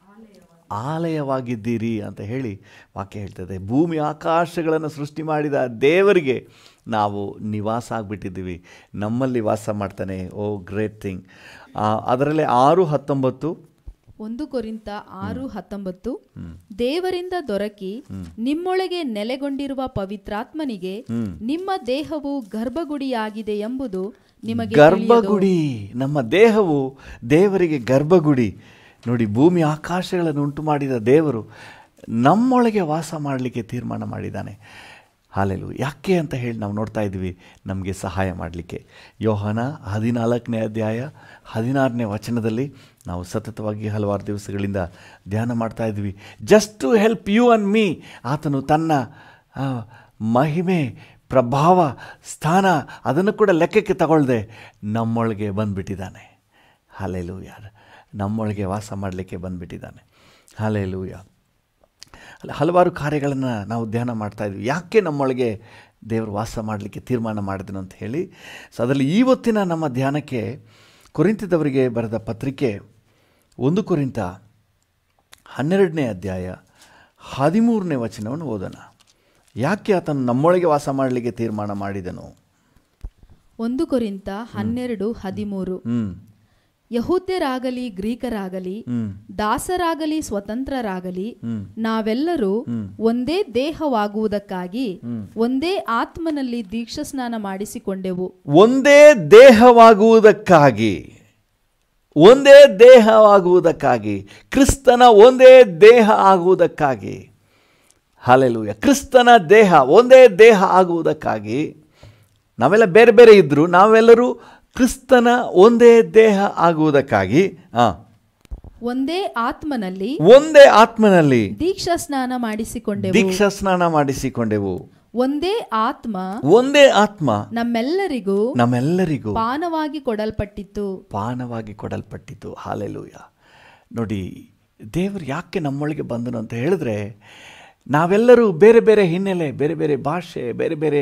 ಆಲಯವಾಗಿದ್ದೀರಿ ಅಂತ ಹೇಳಿ ವಾಕ್ಯ ಹೇಳ್ತದೆ ಭೂಮಿ ಆಕಾಶಗಳನ್ನು ಸೃಷ್ಟಿ ಮಾಡಿದ ದೇವರಿಗೆ ನಾವು ನಿವಾಸ ಆಗಿಬಿಟ್ಟಿದ್ದೀವಿ ನಮ್ಮಲ್ಲಿ ವಾಸ ಮಾಡ್ತಾನೆ ಓ ಗ್ರೇಟ್ ಥಿಂಗ್ ಅದರಲ್ಲೇ ಆರು ಹತ್ತೊಂಬತ್ತು ಒಂದು ಕೊರಿಂತ ಆರು ಹತ್ತೊಂಬತ್ತು ದೇವರಿಂದ ದೊರಕಿ ನಿಮ್ಮೊಳಗೆ ನೆಲೆಗೊಂಡಿರುವ ಪವಿತ್ರಾತ್ಮನಿಗೆ ನಿಮ್ಮ ದೇಹವು ಗರ್ಭಗುಡಿಯಾಗಿದೆ ಎಂಬುದು ನಿಮಗೆ ತಿಳಿಯದು. ಗರ್ಭಗುಡಿ ನಮ್ಮ ದೇಹವು ದೇವರಿಗೆ ಗರ್ಭಗುಡಿ ನೋಡಿ ಭೂಮಿ ಆಕಾಶಗಳನ್ನು ಉಂಟು ಮಾಡಿದ ದೇವರು ನಮ್ಮೊಳಗೆ ವಾಸ ಮಾಡಲಿಕ್ಕೆ ತೀರ್ಮಾನ ಮಾಡಿದ್ದಾನೆ ಹಾಲೆಲು ಯಾಕೆ ಅಂತ ಹೇಳಿ ನಾವು ನೋಡ್ತಾ ಇದ್ವಿ ನಮಗೆ ಸಹಾಯ ಮಾಡಲಿಕ್ಕೆ ಯೋಹನ ಹದಿನಾಲ್ಕನೇ ಅಧ್ಯಾಯ ಹದಿನಾರನೇ ವಚನದಲ್ಲಿ ನಾವು ಸತತವಾಗಿ ಹಲವಾರು ದಿವಸಗಳಿಂದ ಧ್ಯಾನ ಮಾಡ್ತಾ ಇದ್ವಿ just to help you and me ಆತನು ತನ್ನ ಆ, ಮಹಿಮೆ ಪ್ರಭಾವ ಸ್ಥಾನ ಅದನ್ನು ಕೂಡ ಲೆಕ್ಕಕ್ಕೆ ತಗೊಳ್ಳದೆ ನಮ್ಮೊಳಗೆ ಬಂದುಬಿಟ್ಟಿದ್ದಾನೆ ಹಾಲೆಲೂಯ ನಮ್ಮೊಳಗೆ ವಾಸ ಮಾಡಲಿಕ್ಕೆ ಬಂದುಬಿಟ್ಟಿದ್ದಾನೆ ಹಾಲೆಲೂಯ ಅಲ್ಲ ಹಲವಾರು ಕಾರ್ಯಗಳನ್ನು ನಾವು ಧ್ಯಾನ ಮಾಡ್ತಾ ಇದ್ವಿ ಯಾಕೆ ನಮ್ಮೊಳಗೆ ದೇವರು ವಾಸ ಮಾಡಲಿಕ್ಕೆ ತೀರ್ಮಾನ ಮಾಡಿದನು ಅಂತ ಹೇಳಿ ಸೊ ಅದರಲ್ಲಿ ಇವತ್ತಿನ ನಮ್ಮ ಧ್ಯಾನಕ್ಕೆ ಕೊರಿಂತದವರಿಗೆ ಬರೆದ ಪತ್ರಿಕೆ ಒಂದು ಕೊರಿಂತ ಹನ್ನೆರಡನೇ ಅಧ್ಯಾಯ ಹದಿಮೂರನೇ ವಚನವನ್ನು ಓದೋಣ ಯಾಕೆ ಆತನು ನಮ್ಮೊಳಗೆ ವಾಸ ಮಾಡಲಿಕ್ಕೆ ತೀರ್ಮಾನ ಮಾಡಿದನು ಒಂದು ಕೊರಿಂತ ಹನ್ನೆರಡು ಹದಿಮೂರು ಹ್ಞೂ ಯಹೂದ್ಯರಾಗಲಿ ಗ್ರೀಕರಾಗಲಿ ಹ್ಞೂ ದಾಸರಾಗಲಿ ಸ್ವತಂತ್ರರಾಗಲಿ ನಾವೆಲ್ಲರೂ ಒಂದೇ ದೇಹವಾಗುವುದಕ್ಕಾಗಿ ಒಂದೇ ಆತ್ಮನಲ್ಲಿ ದೀಕ್ಷಾಸ್ನಾನ ಮಾಡಿಸಿಕೊಂಡೆವು ಒಂದೇ ದೇಹವಾಗುವುದಕ್ಕಾಗಿ ಒಂದೇ ದೇಹವಾಗುವುದಕ್ಕಾಗಿ ಕ್ರಿಸ್ತನ ಒಂದೇ ದೇಹ ಆಗುವುದಕ್ಕಾಗಿ ಹಾಲೆಲೂಯ ಕ್ರಿಸ್ತನ ದೇಹ ಒಂದೇ ದೇಹ ಆಗುವುದಕ್ಕಾಗಿ ನಾವೆಲ್ಲ ಬೇರೆ ಬೇರೆ ಇದ್ದರು ನಾವೆಲ್ಲರೂ ಕ್ರಿಸ್ತನ ಒಂದೇ ದೇಹ ಆಗುವುದಕ್ಕಾಗಿ ಹಾಂ ಒಂದೇ ಆತ್ಮನಲ್ಲಿ ಒಂದೇ ಆತ್ಮನಲ್ಲಿ ದೀಕ್ಷಾಸ್ನಾನ ಮಾಡಿಸಿಕೊಂಡೆವು ದೀಕ್ಷಾ ಸ್ನಾನ ಮಾಡಿಸಿಕೊಂಡೆವು ಒಂದೇ ಆತ್ಮ ಒಂದೇ ಆತ್ಮ ನಮ್ಮೆಲ್ಲರಿಗೂ ನಮ್ಮೆಲ್ಲರಿಗೂ ಪಾನವಾಗಿ ಕೊಡಲ್ಪಟ್ಟಿತ್ತು ಪಾನವಾಗಿ ಕೊಡಲ್ಪಟ್ಟಿತು ಹಾಲೆಲೂಯ ನೋಡಿ ದೇವರು ಯಾಕೆ ನಮ್ಮೊಳಗೆ ಬಂದನು ಅಂತ ಹೇಳಿದ್ರೆ ನಾವೆಲ್ಲರೂ ಬೇರೆ ಬೇರೆ ಹಿನ್ನೆಲೆ ಬೇರೆ ಬೇರೆ ಭಾಷೆ ಬೇರೆ ಬೇರೆ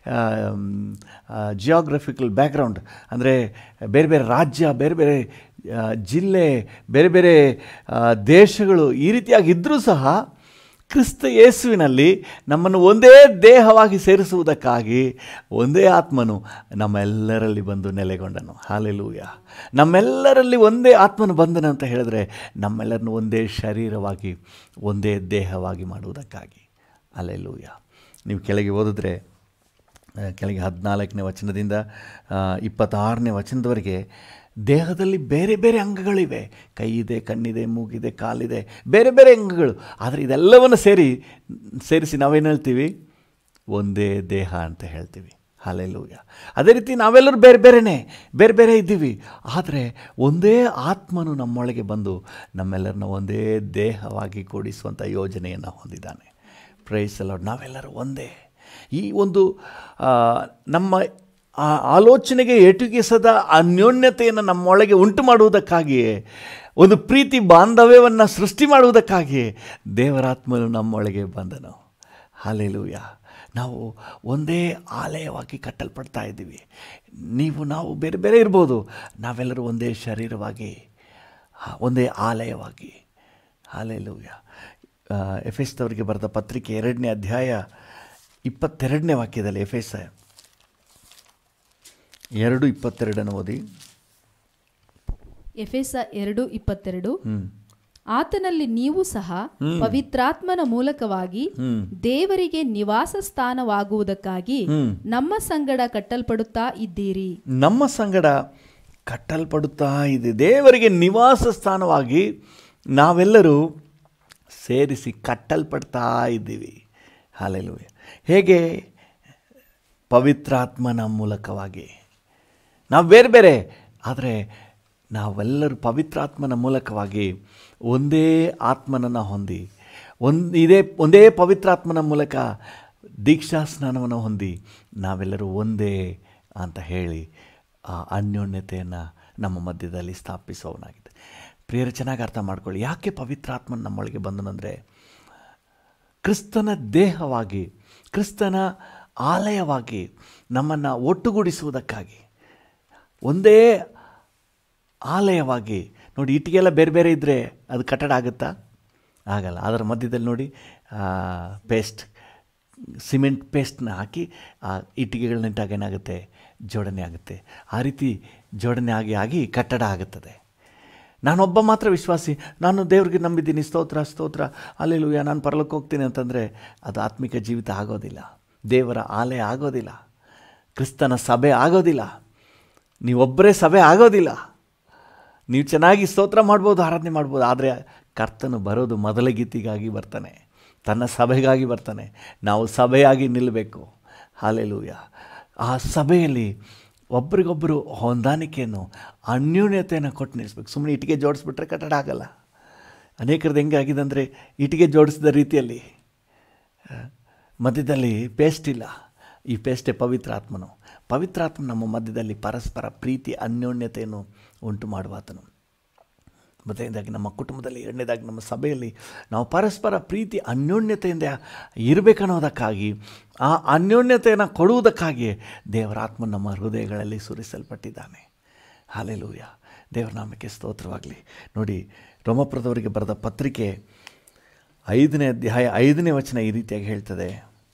ಜಿಯೋಗ್ರಫಿಕಲ್ ಬ್ಯಾಕ್ಗ್ರೌಂಡ್ ಅಂದರೆ ಬೇರೆ ಬೇರೆ ರಾಜ್ಯ ಬೇರೆ ಬೇರೆ ಆ, ಜಿಲ್ಲೆ ಬೇರೆ ಬೇರೆ ಆ, ದೇಶಗಳು ಈ ರೀತಿಯಾಗಿ ಇದ್ದರೂ ಸಹ ಕ್ರಿಸ್ತ ಯೇಸುವಿನಲ್ಲಿ ನಮ್ಮನ್ನು ಒಂದೇ ದೇಹವಾಗಿ ಸೇರಿಸುವುದಕ್ಕಾಗಿ ಒಂದೇ ಆತ್ಮನು ನಮ್ಮೆಲ್ಲರಲ್ಲಿ ಬಂದು ನೆಲೆಗೊಂಡನು ಹಾಲೆಲೂಯ ನಮ್ಮೆಲ್ಲರಲ್ಲಿ ಒಂದೇ ಆತ್ಮನು ಬಂದನು ಅಂತ ಹೇಳಿದ್ರೆ ನಮ್ಮೆಲ್ಲರನ್ನು ಒಂದೇ ಶರೀರವಾಗಿ ಒಂದೇ ದೇಹವಾಗಿ ಮಾಡುವುದಕ್ಕಾಗಿ ಅಲ್ಲೆಲೂಯ ನೀವು ಕೆಳಗೆ ಓದಿದ್ರೆ ಆ, ಕೆಳಗೆ ಹದಿನಾಲ್ಕನೇ ವಚನದಿಂದ ಆ, ಇಪ್ಪತ್ತಾರನೇ ವಚನದವರೆಗೆ ದೇಹದಲ್ಲಿ ಬೇರೆ ಬೇರೆ ಅಂಗಗಳಿವೆ ಕೈ ಇದೆ ಕಣ್ಣಿದೆ ಮೂಗಿದೆ ಕಾಲಿದೆ ಬೇರೆ ಬೇರೆ ಅಂಗಗಳು ಆದರೆ ಇದೆಲ್ಲವನ್ನು ಸೇರಿ ಸೇರಿಸಿ ನಾವೇನು ಹೇಳ್ತೀವಿ ಒಂದೇ ದೇಹ ಅಂತ ಹೇಳ್ತೀವಿ ಹಾಲೆಲೂಯ ಅದೇ ರೀತಿ ನಾವೆಲ್ಲರೂ ಬೇರೆ ಬೇರೆನೇ ಬೇರೆ ಬೇರೆ ಇದ್ದೀವಿ ಆದರೆ ಒಂದೇ ಆತ್ಮನು ನಮ್ಮೊಳಗೆ ಬಂದು ನಮ್ಮೆಲ್ಲರನ್ನ ಒಂದೇ ದೇಹವಾಗಿ ಕೂಡಿಸುವಂಥ ಯೋಜನೆಯನ್ನು ಹೊಂದಿದ್ದಾನೆ ಪ್ರೈಸ್ ಅಲ್ಲ ನಾವೆಲ್ಲರೂ ಒಂದೇ ಈ ಒಂದು ಆ, ನಮ್ಮ ಆ ಆಲೋಚನೆಗೆ ಎಟುಕಿಸದ ಅನ್ಯೋನ್ಯತೆಯನ್ನು ನಮ್ಮೊಳಗೆ ಉಂಟು ಮಾಡುವುದಕ್ಕಾಗಿಯೇ ಒಂದು ಪ್ರೀತಿ ಬಾಂಧವ್ಯವನ್ನು ಸೃಷ್ಟಿ ಮಾಡುವುದಕ್ಕಾಗಿಯೇ ದೇವರಾತ್ಮನು ನಮ್ಮೊಳಗೆ ಬಂದನು ಹಾಲೆಲೂಯ ನಾವು ಒಂದೇ ಆಲಯವಾಗಿ ಕಟ್ಟಲ್ಪಡ್ತಾ ಇದ್ದೀವಿ ನೀವು ನಾವು ಬೇರೆ ಬೇರೆ ಇರ್ಬೋದು ನಾವೆಲ್ಲರೂ ಒಂದೇ ಶರೀರವಾಗಿ ಒಂದೇ ಆಲಯವಾಗಿ ಹಾಲೆಲೂಯ ಎಫ್ ಎಸ್ದವರಿಗೆ ಬರೆದ ಪತ್ರಿಕೆ ಎರಡನೇ ಅಧ್ಯಾಯ ಇಪ್ಪತ್ತೆರಡನೇ ವಾಕ್ಯದಲ್ಲಿ ಎಫ್ ಎಸ್ ಎರಡು ಇಪ್ಪತ್ತೆರಡನ್ನು ಓದಿ ಎಫೆಸ ಎರಡು ಇಪ್ಪತ್ತೆರಡು ಹ್ಞೂ ಆತನಲ್ಲಿ ನೀವು ಸಹ ಪವಿತ್ರಾತ್ಮನ ಮೂಲಕವಾಗಿ ದೇವರಿಗೆ ನಿವಾಸ ಸ್ಥಾನವಾಗುವುದಕ್ಕಾಗಿ ನಮ್ಮ ಸಂಗಡ ಕಟ್ಟಲ್ಪಡುತ್ತಾ ಇದ್ದೀರಿ ನಮ್ಮ ಸಂಗಡ ಕಟ್ಟಲ್ಪಡುತ್ತಾ ಇದೆ ದೇವರಿಗೆ ನಿವಾಸ ಸ್ಥಾನವಾಗಿ ನಾವೆಲ್ಲರೂ ಸೇರಿಸಿ ಕಟ್ಟಲ್ಪಡ್ತಾ ಇದ್ದೀವಿ ಹಾಲೆಲೂಯ ಹೇಗೆ ಪವಿತ್ರಾತ್ಮನ ಮೂಲಕವಾಗಿ ನಾವು ಬೇರೆ ಬೇರೆ ಆದರೆ ನಾವೆಲ್ಲರೂ ಪವಿತ್ರಾತ್ಮನ ಮೂಲಕವಾಗಿ ಒಂದೇ ಆತ್ಮನನ್ನು ಹೊಂದಿ ಒಂದು ಇದೇ ಒಂದೇ ಪವಿತ್ರಾತ್ಮನ ಮೂಲಕ ದೀಕ್ಷಾ ಸ್ನಾನವನ್ನು ಹೊಂದಿ ನಾವೆಲ್ಲರೂ ಒಂದೇ ಅಂತ ಹೇಳಿ ಆ ಅನ್ಯೋನ್ಯತೆಯನ್ನು ನಮ್ಮ ಮಧ್ಯದಲ್ಲಿ ಸ್ಥಾಪಿಸೋನಾಗಿದೆ ಪ್ರಿಯರು ಚೆನ್ನಾಗಿ ಅರ್ಥ ಮಾಡ್ಕೊಳ್ಳಿ ಯಾಕೆ ಪವಿತ್ರಾತ್ಮನ ನಮ್ಮೊಳಗೆ ಬಂದನಂದರೆ ಕ್ರಿಸ್ತನ ದೇಹವಾಗಿ ಕ್ರಿಸ್ತನ ಆಲಯವಾಗಿ ನಮ್ಮನ್ನು ಒಟ್ಟುಗೂಡಿಸುವುದಕ್ಕಾಗಿ ಒಂದೇ ಆಲಯವಾಗಿ ನೋಡಿ ಇಟ್ಟಿಗೆಲ್ಲ ಬೇರೆ ಬೇರೆ ಇದ್ದರೆ ಅದು ಕಟ್ಟಡ ಆಗುತ್ತಾ ಆಗಲ್ಲ ಅದರ ಮಧ್ಯದಲ್ಲಿ ನೋಡಿ ಪೇಸ್ಟ್ ಸಿಮೆಂಟ್ ಪೇಸ್ಟ್ನ ಹಾಕಿ ಆ ಇಟ್ಟಿಗೆಗಳನ್ನ ಇಟ್ಟಾಗ ಏನಾಗುತ್ತೆ ಜೋಡಣೆ ಆಗುತ್ತೆ ಆ ರೀತಿ ಜೋಡಣೆ ಆಗಿ ಆಗಿ ಕಟ್ಟಡ ಆಗುತ್ತದೆ ನಾನೊಬ್ಬ ಮಾತ್ರ ವಿಶ್ವಾಸಿ ನಾನು ದೇವ್ರಿಗೆ ನಂಬಿದ್ದೀನಿ ಸ್ತೋತ್ರ ಸ್ತೋತ್ರ ಅಲ್ಲೆಲುಯ್ಯ ನಾನು ಪರಲಕ್ಕೆ ಹೋಗ್ತೀನಿ ಅಂತಂದರೆ ಅದು ಆತ್ಮಿಕ ಜೀವಿತ ಆಗೋದಿಲ್ಲ ದೇವರ ಆಲಯ ಆಗೋದಿಲ್ಲ ಕ್ರಿಸ್ತನ ಸಭೆ ಆಗೋದಿಲ್ಲ ನೀವೊಬ್ಬರೇ ಸಭೆ ಆಗೋದಿಲ್ಲ ನೀವು ಚೆನ್ನಾಗಿ ಸ್ತೋತ್ರ ಮಾಡ್ಬೋದು ಆರಾಧನೆ ಮಾಡ್ಬೋದು ಆದರೆ ಕರ್ತನು ಬರೋದು ಮೊದಲ ಗೀತಿಗಾಗಿ ಬರ್ತಾನೆ ತನ್ನ ಸಭೆಗಾಗಿ ಬರ್ತಾನೆ ನಾವು ಸಭೆಯಾಗಿ ನಿಲ್ಲಬೇಕು ಹಾಲೆಲೂಯ ಆ ಸಭೆಯಲ್ಲಿ ಒಬ್ರಿಗೊಬ್ಬರು ಹೊಂದಾಣಿಕೆಯನ್ನು ಅನ್ಯೂನ್ಯತೆಯನ್ನು ಕೊಟ್ಟು ನಿಲ್ಲಿಸ್ಬೇಕು ಸುಮ್ಮನೆ ಇಟ್ಟಿಗೆ ಜೋಡಿಸ್ಬಿಟ್ರೆ ಕಟ್ಟಡ ಆಗಲ್ಲ ಅನೇಕರದ್ದು ಹೆಂಗೆ ಆಗಿದೆ ಅಂದರೆ ಇಟ್ಟಿಗೆ ಜೋಡಿಸಿದ ರೀತಿಯಲ್ಲಿ ಆ, ಮಧ್ಯದಲ್ಲಿ ಪೇಸ್ಟ್ ಇಲ್ಲ ಈ ಪೇಸ್ಟೇ ಪವಿತ್ರಾತ್ಮನು ಪವಿತ್ರಾತ್ಮ ನಮ್ಮ ಮಧ್ಯದಲ್ಲಿ ಪರಸ್ಪರ ಪ್ರೀತಿ ಅನ್ಯೋನ್ಯತೆಯನ್ನು ಉಂಟು ಮಾಡುವಾತನು ಮೊದಲನೇದಾಗಿ ನಮ್ಮ ಕುಟುಂಬದಲ್ಲಿ ಎರಡನೇದಾಗಿ ನಮ್ಮ ಸಭೆಯಲ್ಲಿ ನಾವು ಪರಸ್ಪರ ಪ್ರೀತಿ ಅನ್ಯೋನ್ಯತೆಯಿಂದ ಇರಬೇಕನ್ನೋದಕ್ಕಾಗಿ ಆ ಅನ್ಯೋನ್ಯತೆಯನ್ನು ಕೊಡುವುದಕ್ಕಾಗಿ ದೇವರಾತ್ಮ ನಮ್ಮ ಹೃದಯಗಳಲ್ಲಿ ಸುರಿಸಲ್ಪಟ್ಟಿದ್ದಾನೆ ಹಾಲೆಲೂಯ ದೇವರ ನಾಮಕ್ಕೆ ಸ್ತೋತ್ರವಾಗಲಿ ನೋಡಿ ರೋಮಪುರದವರಿಗೆ ಬರೆದ ಪತ್ರಿಕೆ ಐದನೇ ಅಧ್ಯಾಯ ಐದನೇ ವಚನ ಈ ರೀತಿಯಾಗಿ ಹೇಳ್ತದೆ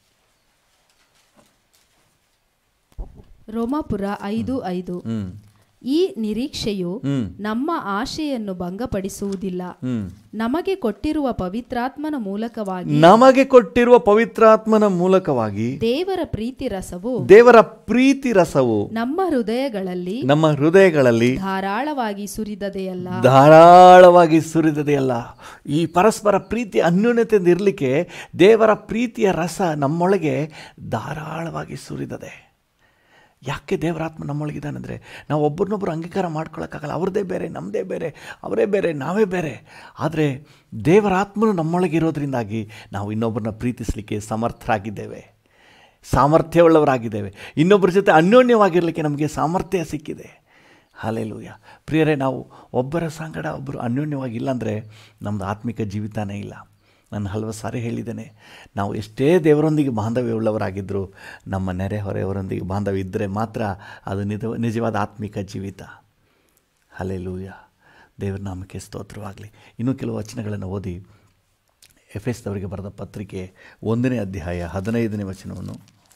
ರೋಮಾಪುರ ಐದು ಐದು ಹ್ಮ್ ಈ ನಿರೀಕ್ಷೆಯು ಹ್ಮ್ ನಮ್ಮ ಆಶೆಯನ್ನು ಭಂಗಪಡಿಸುವುದಿಲ್ಲ ಹ್ಮ್ ನಮಗೆ ಕೊಟ್ಟಿರುವ ಪವಿತ್ರಾತ್ಮನ ಮೂಲಕವಾಗಿ ನಮಗೆ ಕೊಟ್ಟಿರುವ ಪವಿತ್ರಾತ್ಮನ ಮೂಲಕವಾಗಿ ದೇವರ ಪ್ರೀತಿ ರಸವು ದೇವರ ಪ್ರೀತಿ ರಸವು ನಮ್ಮ ಹೃದಯಗಳಲ್ಲಿ ನಮ್ಮ ಹೃದಯಗಳಲ್ಲಿ ಧಾರಾಳವಾಗಿ ಸುರಿದದೆಯಲ್ಲ ಧಾರಾಳವಾಗಿ ಸುರಿದದೆಯಲ್ಲ ಈ ಪರಸ್ಪರ ಪ್ರೀತಿ ಅನ್ಯೋನ್ಯತೆಯಿಂದ ಇರಲಿಕ್ಕೆ ದೇವರ ಪ್ರೀತಿಯ ರಸ ನಮ್ಮೊಳಗೆ ಧಾರಾಳವಾಗಿ ಸುರಿದದೆ ಯಾಕೆ ದೇವರಾತ್ಮ ನಮ್ಮೊಳಗಿದ್ದಾನೆಂದರೆ ನಾವು ಒಬ್ಬರನ್ನೊಬ್ಬರು ಅಂಗೀಕಾರ ಮಾಡ್ಕೊಳ್ಳೋಕ್ಕಾಗಲ್ಲ ಅವ್ರದ್ದೇ ಬೇರೆ ನಮ್ಮದೇ ಬೇರೆ ಅವರೇ ಬೇರೆ ನಾವೇ ಬೇರೆ ಆದರೆ ದೇವರಾತ್ಮನು ನಮ್ಮೊಳಗಿರೋದ್ರಿಂದಾಗಿ ನಾವು ಇನ್ನೊಬ್ಬರನ್ನ ಪ್ರೀತಿಸಲಿಕ್ಕೆ ಸಮರ್ಥರಾಗಿದ್ದೇವೆ ಸಾಮರ್ಥ್ಯವುಳ್ಳವರಾಗಿದ್ದೇವೆ ಇನ್ನೊಬ್ಬರ ಜೊತೆ ಅನ್ಯೋನ್ಯವಾಗಿರಲಿಕ್ಕೆ ನಮಗೆ ಸಾಮರ್ಥ್ಯ ಸಿಕ್ಕಿದೆ ಹಾಲೆಲೂಯ ಪ್ರಿಯರೇ ನಾವು ಒಬ್ಬರ ಸಂಗಡ ಒಬ್ಬರು ಅನ್ಯೋನ್ಯವಾಗಿಲ್ಲ ಅಂದರೆ ನಮ್ಮದು ಆತ್ಮಿಕ ಜೀವಿತಾನೇ ಇಲ್ಲ ನಾನು ಹಲವು ಸಾರಿ ಹೇಳಿದ್ದೇನೆ ನಾವು ಎಷ್ಟೇ ದೇವರೊಂದಿಗೆ ಬಾಂಧವ್ಯವುಳ್ಳವರಾಗಿದ್ದರೂ ನಮ್ಮ ನೆರೆ ಹೊರೆಯವರೊಂದಿಗೆ ಬಾಂಧವ್ಯ ಇದ್ದರೆ ಮಾತ್ರ ಅದು ನಿಜ ನಿಜವಾದ ಆತ್ಮಿಕ ಜೀವಿತ ಹಲೆಲೂಯ ದೇವರ ನಾಮಕ್ಕೆ ಸ್ತೋತ್ರವಾಗಲಿ ಇನ್ನೂ ಕೆಲವು ವಚನಗಳನ್ನು ಓದಿ ಎಫ್ ಎಸ್ದವರಿಗೆ ಬರೆದ ಪತ್ರಿಕೆ ಒಂದನೇ ಅಧ್ಯಾಯ ಹದಿನೈದನೇ ವಚನವನ್ನು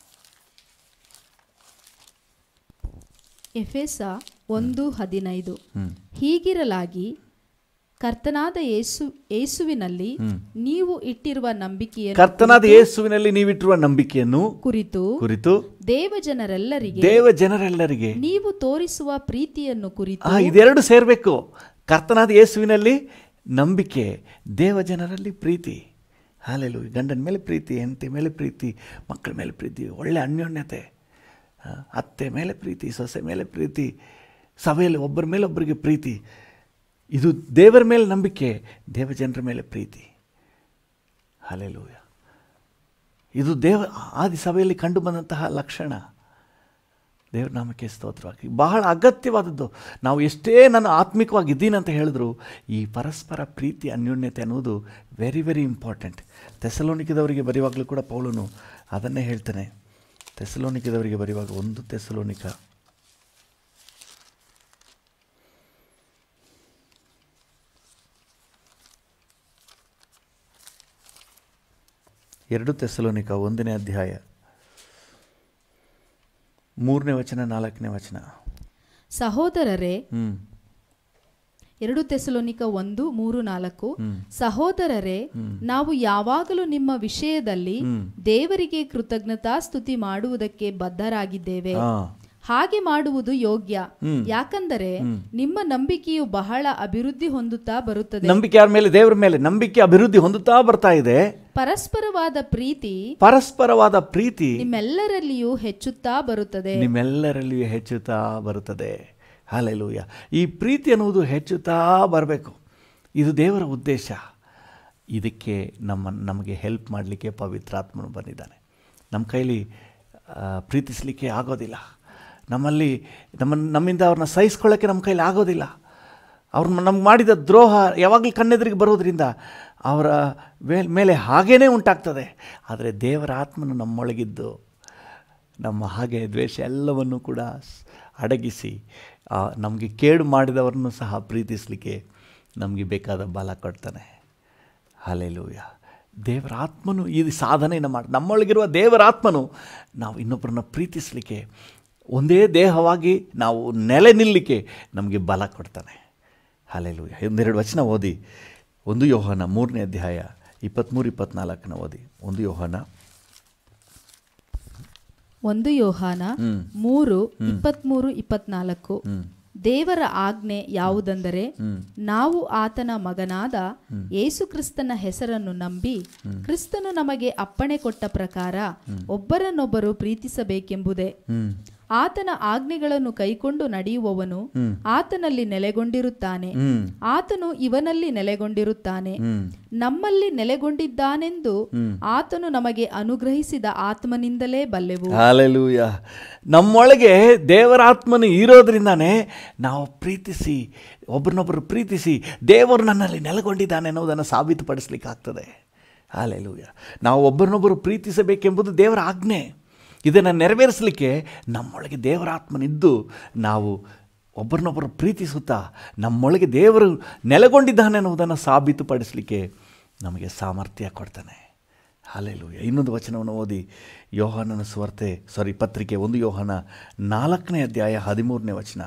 ಎಫೆಸ ಒಂದು ಹದಿನೈದು ಹ್ಮ್. ಹೀಗಿರಲಾಗಿ ಕರ್ತನಾದ ಯೇಸು ಯೇಸುವಿನಲ್ಲಿ ನೀವು ಇಟ್ಟಿರುವ ನಂಬಿಕೆಯನ್ನು ಕರ್ತನಾದ ಯೇಸುವಿನಲ್ಲಿ ನೀವಿಟ್ಟಿರುವ ನಂಬಿಕೆಯನ್ನು ಕುರಿತು ಕುರಿತು ದೇವಜನರೆಲ್ಲರಿಗೆ ದೇವ ಜನರೆಲ್ಲರಿಗೆ ನೀವು ತೋರಿಸುವ ಪ್ರೀತಿಯನ್ನು ಕುರಿತು ಆ ಇದೆರಡು ಸೇರಬೇಕು ಕರ್ತನಾದ ಯೇಸುವಿನಲ್ಲಿ ನಂಬಿಕೆ ದೇವ ಜನರಲ್ಲಿ ಪ್ರೀತಿ ಹಾಲೆಲು ಗಂಡನ ಮೇಲೆ ಪ್ರೀತಿ ಹೆಂಡತಿ ಮೇಲೆ ಪ್ರೀತಿ ಮಕ್ಕಳ ಮೇಲೆ ಪ್ರೀತಿ ಒಳ್ಳೆ ಅನ್ಯೋನ್ಯತೆ ಆ, ಅತ್ತೆ ಮೇಲೆ ಪ್ರೀತಿ ಸೊಸೆ ಮೇಲೆ ಪ್ರೀತಿ ಸಭೆಯಲ್ಲಿ ಒಬ್ಬರ ಮೇಲೆ ಒಬ್ಬರಿಗೆ ಪ್ರೀತಿ ಇದು ದೇವರ ಮೇಲೆ ನಂಬಿಕೆ ದೇವಜನರ ಮೇಲೆ ಪ್ರೀತಿ ಹಾಲೆಲೂಯ ಇದು ದೇವ ಆದಿ ಸಭೆಯಲ್ಲಿ ಕಂಡು ಬಂದಂತಹ ಲಕ್ಷಣ ದೇವ್ರ ನಾಮಕ್ಕೆ ಸ್ತೋತ್ರವಾಗಿ ಬಹಳ ಅಗತ್ಯವಾದದ್ದು ನಾವು ಎಷ್ಟೇ ನಾನು ಆತ್ಮಿಕವಾಗಿ ಇದ್ದೀನಿ ಅಂತ ಹೇಳಿದ್ರು ಈ ಪರಸ್ಪರ ಪ್ರೀತಿ ಅನ್ಯೋನ್ಯತೆ ಅನ್ನೋದು ವೆರಿ ವೆರಿ ಇಂಪಾರ್ಟೆಂಟ್ ತೆಸಲೋನಿಕದವರಿಗೆ ಬರೆಯುವಾಗಲೂ ಕೂಡ ಪೌಲನು ಅದನ್ನೇ ಹೇಳ್ತಾನೆ ತೆಸಲೋನಿಕದವರಿಗೆ ಬರೆಯುವಾಗ ಒಂದು ತೆಸಲೋನಿಕ ಎರಡು ತೆಸಲೋನಿಕ ಒಂದನೇ ಅಧ್ಯಾಯ ಮೂರನೇ ವಚನ ನಾಲ್ಕನೇ ವಚನ ಸಹೋದರರೇ ಹ್ಞೂ ಎರಡು ತೆಸಲೋನಿಕ ಒಂದು ಮೂರು ನಾಲ್ಕು ಸಹೋದರರೇ ನಾವು ಯಾವಾಗಲೂ ನಿಮ್ಮ ವಿಷಯದಲ್ಲಿ ದೇವರಿಗೆ ಕೃತಜ್ಞತಾ ಸ್ತುತಿ ಮಾಡುವುದಕ್ಕೆ ಬದ್ಧರಾಗಿದ್ದೇವೆ ಹಾಂ ಹಾಗೆ ಮಾಡುವುದು ಯೋಗ್ಯ ಯಾಕಂದರೆ ನಿಮ್ಮ ನಂಬಿಕೆಯು ಬಹಳ ಅಭಿವೃದ್ಧಿ ಹೊಂದುತ್ತಾ ಬರುತ್ತದೆ ನಂಬಿಕೆ ಯಾರ ಮೇಲೆ ದೇವರ ಮೇಲೆ ನಂಬಿಕೆ ಅಭಿವೃದ್ಧಿ ಹೊಂದುತ್ತಾ ಬರ್ತಾ ಇದೆ ಪರಸ್ಪರವಾದ ಪ್ರೀತಿ ಪರಸ್ಪರವಾದ ಪ್ರೀತಿ ನಿಮ್ಮೆಲ್ಲರಲ್ಲಿಯೂ ಹೆಚ್ಚುತ್ತಾ ಬರುತ್ತದೆ ನಿಮ್ಮೆಲ್ಲರಲ್ಲಿಯೂ ಹೆಚ್ಚುತ್ತಾ ಬರುತ್ತದೆ ಹಾಲೆಲೂಯ ಈ ಪ್ರೀತಿ ಅನ್ನುವುದು ಹೆಚ್ಚುತ್ತಾ ಬರಬೇಕು ಇದು ದೇವರ ಉದ್ದೇಶ ಇದಕ್ಕೆ ನಮ್ಮ ನಮಗೆ ಹೆಲ್ಪ್ ಮಾಡಲಿಕ್ಕೆ ಪವಿತ್ರಾತ್ಮನು ಬಂದಿದ್ದಾನೆ ನಮ್ಮ ಕೈಲಿ ಆ, ಪ್ರೀತಿಸಲಿಕ್ಕೆ ಆಗೋದಿಲ್ಲ ನಮ್ಮಲ್ಲಿ ನಮ್ಮ ನಮ್ಮಿಂದ ಅವ್ರನ್ನ ಸಹಿಸ್ಕೊಳ್ಳೋಕ್ಕೆ ನಮ್ಮ ಕೈಲಿ ಆಗೋದಿಲ್ಲ ಅವ್ರನ್ನ ನಮ್ಗೆ ಮಾಡಿದ ದ್ರೋಹ ಯಾವಾಗಲೂ ಕಣ್ಣೆದುರಿಗೆ ಬರೋದ್ರಿಂದ ಅವರ ಮೇಲ್- ಮೇಲೆ ಹಾಗೇ ಉಂಟಾಗ್ತದೆ ಆದರೆ ದೇವರ ಆತ್ಮನು ನಮ್ಮೊಳಗಿದ್ದು ನಮ್ಮ ಹಾಗೆ ದ್ವೇಷ ಎಲ್ಲವನ್ನು ಕೂಡ ಸ್- ಅಡಗಿಸಿ ಆ, ನಮಗೆ ಕೇಡು ಮಾಡಿದವರನ್ನು ಸಹ ಪ್ರೀತಿಸಲಿಕ್ಕೆ ನಮಗೆ ಬೇಕಾದ ಬಲ ಕೊಡ್ತಾನೆ ಹಾಲೆಲೂಯ ದೇವರ ಆತ್ಮನು ಈ ಸಾಧನೆಯನ್ನು ಮಾಡಿ ನಮ್ಮೊಳಗಿರುವ ದೇವರ ಆತ್ಮನು ನಾವು ಇನ್ನೊಬ್ಬರನ್ನ ಪ್ರೀತಿಸಲಿಕ್ಕೆ ಒಂದೇ ದೇಹವಾಗಿ ನಾವು ನೆಲೆ ನಿಲ್ಲಲಿಕ್ಕೆ ನಮಗೆ ಬಲ ಕೊಡ್ತಾನೆ ಹಾಲೆಲೂಯ ಒಂದೆರಡು ವಚನ ಓದಿ ಒಂದು ಯೋಹನ ಮೂರನೇ ಅಧ್ಯಾಯ ಇಪ್ಪತ್ತ್ಮೂರು ಇಪ್ಪತ್ತ್ನಾಲ್ಕನ ಓದಿ ಒಂದು ಯೋಹನ ಒಂದು ಯೋಹಾನ ಹ್ಮ್. ಮೂರು ಇಪ್ಪತ್ಮೂರು ಇಪ್ಪತ್ನಾಲ್ಕು ಹ್ಞೂ ದೇವರ ಆಜ್ಞೆ ಯಾವುದೆಂದರೆ ನಾವು ಆತನ ಮಗನಾದ ಯೇಸು ಕ್ರಿಸ್ತನ ಹೆಸರನ್ನು ನಂಬಿ ಕ್ರಿಸ್ತನು ನಮಗೆ ಅಪ್ಪಣೆ ಕೊಟ್ಟ ಪ್ರಕಾರ ಒಬ್ಬರನ್ನೊಬ್ಬರು ಪ್ರೀತಿಸಬೇಕೆಂಬುದೇ ಹ್ಞೂ ಆತನ ಆಜ್ಞೆಗಳನ್ನು ಕೈಕೊಂಡು ನಡೆಯುವವನು ಆತನಲ್ಲಿ ನೆಲೆಗೊಂಡಿರುತ್ತಾನೆ ಹ್ಞೂ ಆತನು ಇವನಲ್ಲಿ ನೆಲೆಗೊಂಡಿರುತ್ತಾನೆ ಹ್ಞೂ ನಮ್ಮಲ್ಲಿ ನೆಲೆಗೊಂಡಿದ್ದಾನೆಂದು ಆತನು ನಮಗೆ ಅನುಗ್ರಹಿಸಿದ ಆತ್ಮನಿಂದಲೇ ಬಲ್ಲೆವು ಹಾಲೆಲೂಯ ನಮ್ಮೊಳಗೆ ದೇವರ ಆತ್ಮನು ಇರೋದ್ರಿಂದಾನೇ ನಾವು ಪ್ರೀತಿಸಿ ಒಬ್ಬರನ್ನೊಬ್ಬರು ಪ್ರೀತಿಸಿ ದೇವರು ನನ್ನಲ್ಲಿ ನೆಲೆಗೊಂಡಿದ್ದಾನೆ ಅನ್ನೋದನ್ನು ಸಾಬೀತುಪಡಿಸ್ಲಿಕ್ಕೆ ಆಗ್ತದೆ ಹಾಲೆಲೂಯ ನಾವು ಒಬ್ಬರನ್ನೊಬ್ಬರು ಪ್ರೀತಿಸಬೇಕೆಂಬುದು ದೇವರ ಆಜ್ಞೆ ಇದನ್ನು ನೆರವೇರಿಸಲಿಕ್ಕೆ ನಮ್ಮೊಳಗೆ ದೇವರ ಆತ್ಮನಿದ್ದು ನಾವು ಒಬ್ಬರನ್ನೊಬ್ಬರು ಪ್ರೀತಿಸುತ್ತಾ ನಮ್ಮೊಳಗೆ ದೇವರು ನೆಲೆಗೊಂಡಿದ್ದಾನೆ ಅನ್ನೋದನ್ನು ಸಾಬೀತುಪಡಿಸಲಿಕ್ಕೆ ನಮಗೆ ಸಾಮರ್ಥ್ಯ ಕೊಡ್ತಾನೆ ಹಾಲೆಲೂಯ ಇನ್ನೊಂದು ವಚನವನ್ನು ಓದಿ ಯೋಹಾನನ ಸುವಾರ್ತೆ ಸಾರಿ ಪತ್ರಿಕೆ ಒಂದು ಯೋಹಾನ ನಾಲ್ಕನೇ ಅಧ್ಯಾಯ ಹದಿಮೂರನೇ ವಚನ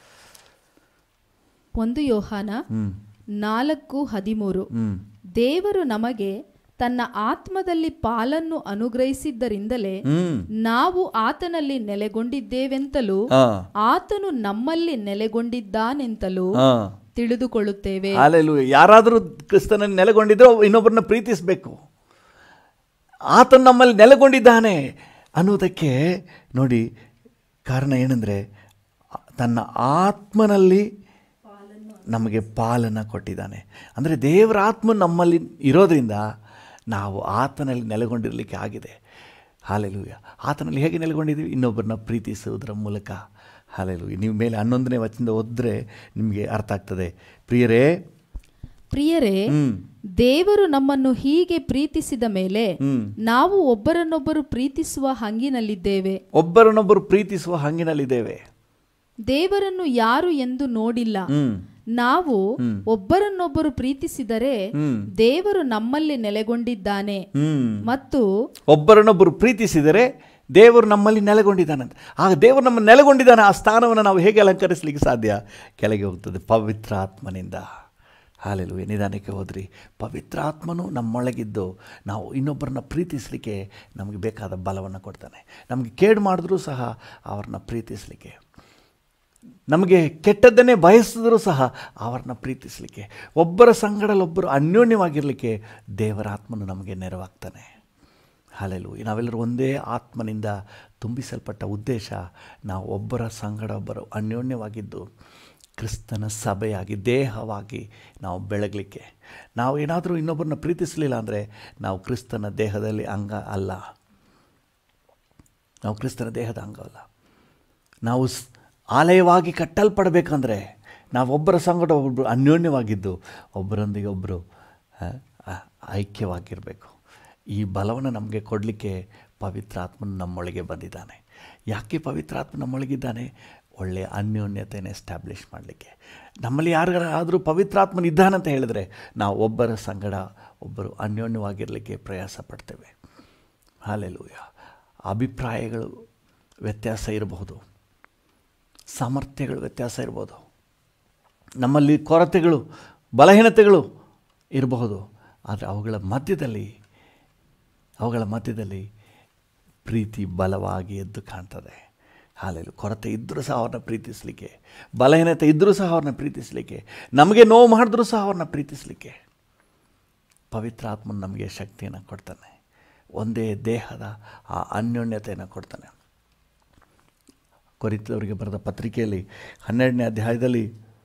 ಒಂದು ಯೋಹಾನ ಹ್ಞೂ ನಾಲ್ಕು ಹದಿಮೂರು ಹ್ಞೂ ದೇವರು ನಮಗೆ ತನ್ನ ಆತ್ಮದಲ್ಲಿ ಪಾಲನ್ನು ಅನುಗ್ರಹಿಸಿದ್ದರಿಂದಲೇ ಹ್ಞೂ ನಾವು ಆತನಲ್ಲಿ ನೆಲೆಗೊಂಡಿದ್ದೇವೆಂತಲೂ ಹಾಂ ಆತನು ನಮ್ಮಲ್ಲಿ ನೆಲೆಗೊಂಡಿದ್ದಾನೆಂತಲೂ ಹಾಂ ತಿಳಿದುಕೊಳ್ಳುತ್ತೇವೆ ಹಾಲೆಲೂಯ ಯಾರಾದರೂ ಕ್ರಿಸ್ತನಲ್ಲಿ ನೆಲೆಗೊಂಡಿದ್ರೆ ಇನ್ನೊಬ್ಬರನ್ನ ಪ್ರೀತಿಸಬೇಕು ಆತನು ನಮ್ಮಲ್ಲಿ ನೆಲೆಗೊಂಡಿದ್ದಾನೆ ಅನ್ನೋದಕ್ಕೆ ನೋಡಿ ಕಾರಣ ಏನಂದರೆ ತನ್ನ ಆತ್ಮನಲ್ಲಿ ನಮಗೆ ಪಾಲನ್ನು ಕೊಟ್ಟಿದ್ದಾನೆ ಅಂದರೆ ದೇವರ ಆತ್ಮ ನಮ್ಮಲ್ಲಿ ಇರೋದ್ರಿಂದ ನಾವು ಆತನಲ್ಲಿ ನೆಲೆಗೊಂಡಿರಲಿಕ್ಕೆ ಆಗಿದೆ ಹಾಲೆಲೂಯ ಆತನಲ್ಲಿ ಹೇಗೆ ನೆಲೆಗೊಂಡಿದ್ದೀವಿ ಇನ್ನೊಬ್ಬರನ್ನ ಪ್ರೀತಿಸುವುದರ ಮೂಲಕ ಹಾಲೆಲೂಯ ನೀವು ಮೇಲೆ ಹನ್ನೊಂದನೇ ವಚನದಿಂದ ಓದಿದ್ರೆ ನಿಮಗೆ ಅರ್ಥ ಆಗ್ತದೆ ಪ್ರಿಯರೇ ಪ್ರಿಯರೇ ಹ್ಞೂ ದೇವರು ನಮ್ಮನ್ನು ಹೀಗೆ ಪ್ರೀತಿಸಿದ ಮೇಲೆ ಹ್ಞೂ ನಾವು ಒಬ್ಬರನ್ನೊಬ್ಬರು ಪ್ರೀತಿಸುವ ಹಂಗಿನಲ್ಲಿದ್ದೇವೆ ಒಬ್ಬರನ್ನೊಬ್ಬರು ಪ್ರೀತಿಸುವ ಹಂಗಿನಲ್ಲಿದ್ದೇವೆ ದೇವರನ್ನು ಯಾರು ಎಂದು ನೋಡಿಲ್ಲ ಹ್ಞೂ ನಾವು ಒಬ್ಬರನ್ನೊಬ್ಬರು ಪ್ರೀತಿಸಿದರೆ ಹ್ಞೂ ದೇವರು ನಮ್ಮಲ್ಲಿ ನೆಲೆಗೊಂಡಿದ್ದಾನೆ ಹ್ಞೂ ಮತ್ತು ಒಬ್ಬರನ್ನೊಬ್ಬರು ಪ್ರೀತಿಸಿದರೆ ದೇವರು ನಮ್ಮಲ್ಲಿ ನೆಲೆಗೊಂಡಿದ್ದಾನಂತ ಆಗ ದೇವರು ನಮ್ಮ ನೆಲೆಗೊಂಡಿದ್ದಾನೆ ಆ ಸ್ಥಾನವನ್ನು ನಾವು ಹೇಗೆ ಅಲಂಕರಿಸಲಿಕ್ಕೆ ಸಾಧ್ಯ ಕೆಳಗೆ ಹೋಗ್ತದೆ ಪವಿತ್ರ ಆತ್ಮನಿಂದ ಹಾಲೆಲು ನಿಧಾನಕ್ಕೆ ಹೋದ್ರಿ ಪವಿತ್ರ ಆತ್ಮನು ನಮ್ಮೊಳಗಿದ್ದು ನಾವು ಇನ್ನೊಬ್ಬರನ್ನ ಪ್ರೀತಿಸಲಿಕ್ಕೆ ನಮಗೆ ಬೇಕಾದ ಬಲವನ್ನು ಕೊಡ್ತಾನೆ ನಮಗೆ ಕೇಡು ಮಾಡಿದ್ರೂ ಸಹ ಅವ್ರನ್ನ ಪ್ರೀತಿಸಲಿಕ್ಕೆ ನಮಗೆ ಕೆಟ್ಟದ್ದನ್ನೇ ಬಯಸಿದ್ರೂ ಸಹ ಅವರನ್ನ ಪ್ರೀತಿಸಲಿಕ್ಕೆ ಒಬ್ಬರ ಸಂಗಡಲ್ಲೊಬ್ಬರು ಅನ್ಯೋನ್ಯವಾಗಿರಲಿಕ್ಕೆ ದೇವರ ಆತ್ಮನು ನಮಗೆ ನೆರವಾಗ್ತಾನೆ ಹಾಲೆಲು ನಾವೆಲ್ಲರೂ ಒಂದೇ ಆತ್ಮನಿಂದ ತುಂಬಿಸಲ್ಪಟ್ಟ ಉದ್ದೇಶ ನಾವು ಒಬ್ಬರ ಸಂಗಡ ಒಬ್ಬರು ಅನ್ಯೋನ್ಯವಾಗಿದ್ದು ಕ್ರಿಸ್ತನ ಸಭೆಯಾಗಿ ದೇಹವಾಗಿ ನಾವು ಬೆಳಗಲಿಕ್ಕೆ ನಾವು ಏನಾದರೂ ಇನ್ನೊಬ್ಬರನ್ನ ಪ್ರೀತಿಸಲಿಲ್ಲ ಅಂದರೆ ನಾವು ಕ್ರಿಸ್ತನ ದೇಹದಲ್ಲಿ ಅಂಗ ಅಲ್ಲ ನಾವು ಕ್ರಿಸ್ತನ ದೇಹದ ಅಂಗವಲ್ಲ ನಾವು ಸ್- ಆಲಯವಾಗಿ ಕಟ್ಟಲ್ಪಡಬೇಕಂದ್ರೆ ನಾವು ಒಬ್ಬರ ಸಂಗಡ ಒಬ್ಬರು ಅನ್ಯೋನ್ಯವಾಗಿದ್ದು ಒಬ್ಬರೊಂದಿಗೆ ಒಬ್ಬರು ಆ, ಆ, ಐಕ್ಯವಾಗಿರಬೇಕು ಈ ಬಲವನ್ನು ನಮಗೆ ಕೊಡಲಿಕ್ಕೆ ಪವಿತ್ರಾತ್ಮನು ನಮ್ಮೊಳಗೆ ಬಂದಿದ್ದಾನೆ ಯಾಕೆ ಪವಿತ್ರಾತ್ಮ ನಮ್ಮೊಳಗಿದ್ದಾನೆ ಒಳ್ಳೆಯ ಅನ್ಯೋನ್ಯತೆಯನ್ನು ಎಸ್ಟಾಬ್ಲಿಷ್ ಮಾಡಲಿಕ್ಕೆ ನಮ್ಮಲ್ಲಿ ಯಾರಿಗಾದ್ರೂ ಪವಿತ್ರಾತ್ಮನಿದ್ದಾನಂತ ಹೇಳಿದ್ರೆ ನಾವು ಒಬ್ಬರ ಸಂಗಡ ಒಬ್ಬರು ಅನ್ಯೋನ್ಯವಾಗಿರಲಿಕ್ಕೆ ಪ್ರಯಾಸ ಪಡ್ತೇವೆ ಹಾಲೆಲೂಯ ಅಭಿಪ್ರಾಯಗಳು ವ್ಯತ್ಯಾಸ ಇರಬಹುದು ಸಾಮರ್ಥ್ಯಗಳು ವ್ಯತ್ಯಾಸ ಇರ್ಬೋದು ನಮ್ಮಲ್ಲಿ ಕೊರತೆಗಳು ಬಲಹೀನತೆಗಳು ಇರಬಹುದು ಆದರೆ ಅವುಗಳ ಮಧ್ಯದಲ್ಲಿ ಅವುಗಳ ಮಧ್ಯದಲ್ಲಿ ಪ್ರೀತಿ ಬಲವಾಗಿ ಎದ್ದು ಕಾಣ್ತದೆ ಹಾಲೆಲು ಕೊರತೆ ಇದ್ದರೂ ಸಹ ಅವ್ರನ್ನ ಪ್ರೀತಿಸಲಿಕ್ಕೆ ಬಲಹೀನತೆ ಇದ್ದರೂ ಸಹ ಅವ್ರನ್ನ ಪ್ರೀತಿಸಲಿಕ್ಕೆ ನಮಗೆ ನೋವು ಮಾಡಿದ್ರೂ ಸಹ ಅವ್ರನ್ನ ಪ್ರೀತಿಸಲಿಕ್ಕೆ ಪವಿತ್ರ ಆತ್ಮನ ನಮಗೆ ಶಕ್ತಿಯನ್ನು ಕೊಡ್ತಾನೆ ಒಂದೇ ದೇಹದ ಆ ಅನ್ಯೋನ್ಯತೆಯನ್ನು ಕೊಡ್ತಾನೆ ಕೊರಿತವರಿಗೆ ಬರೆದ ಪತ್ರಿಕೆಯಲ್ಲಿ ಹನ್ನೆರಡನೇ ಅಧ್ಯಾಯದಲ್ಲಿ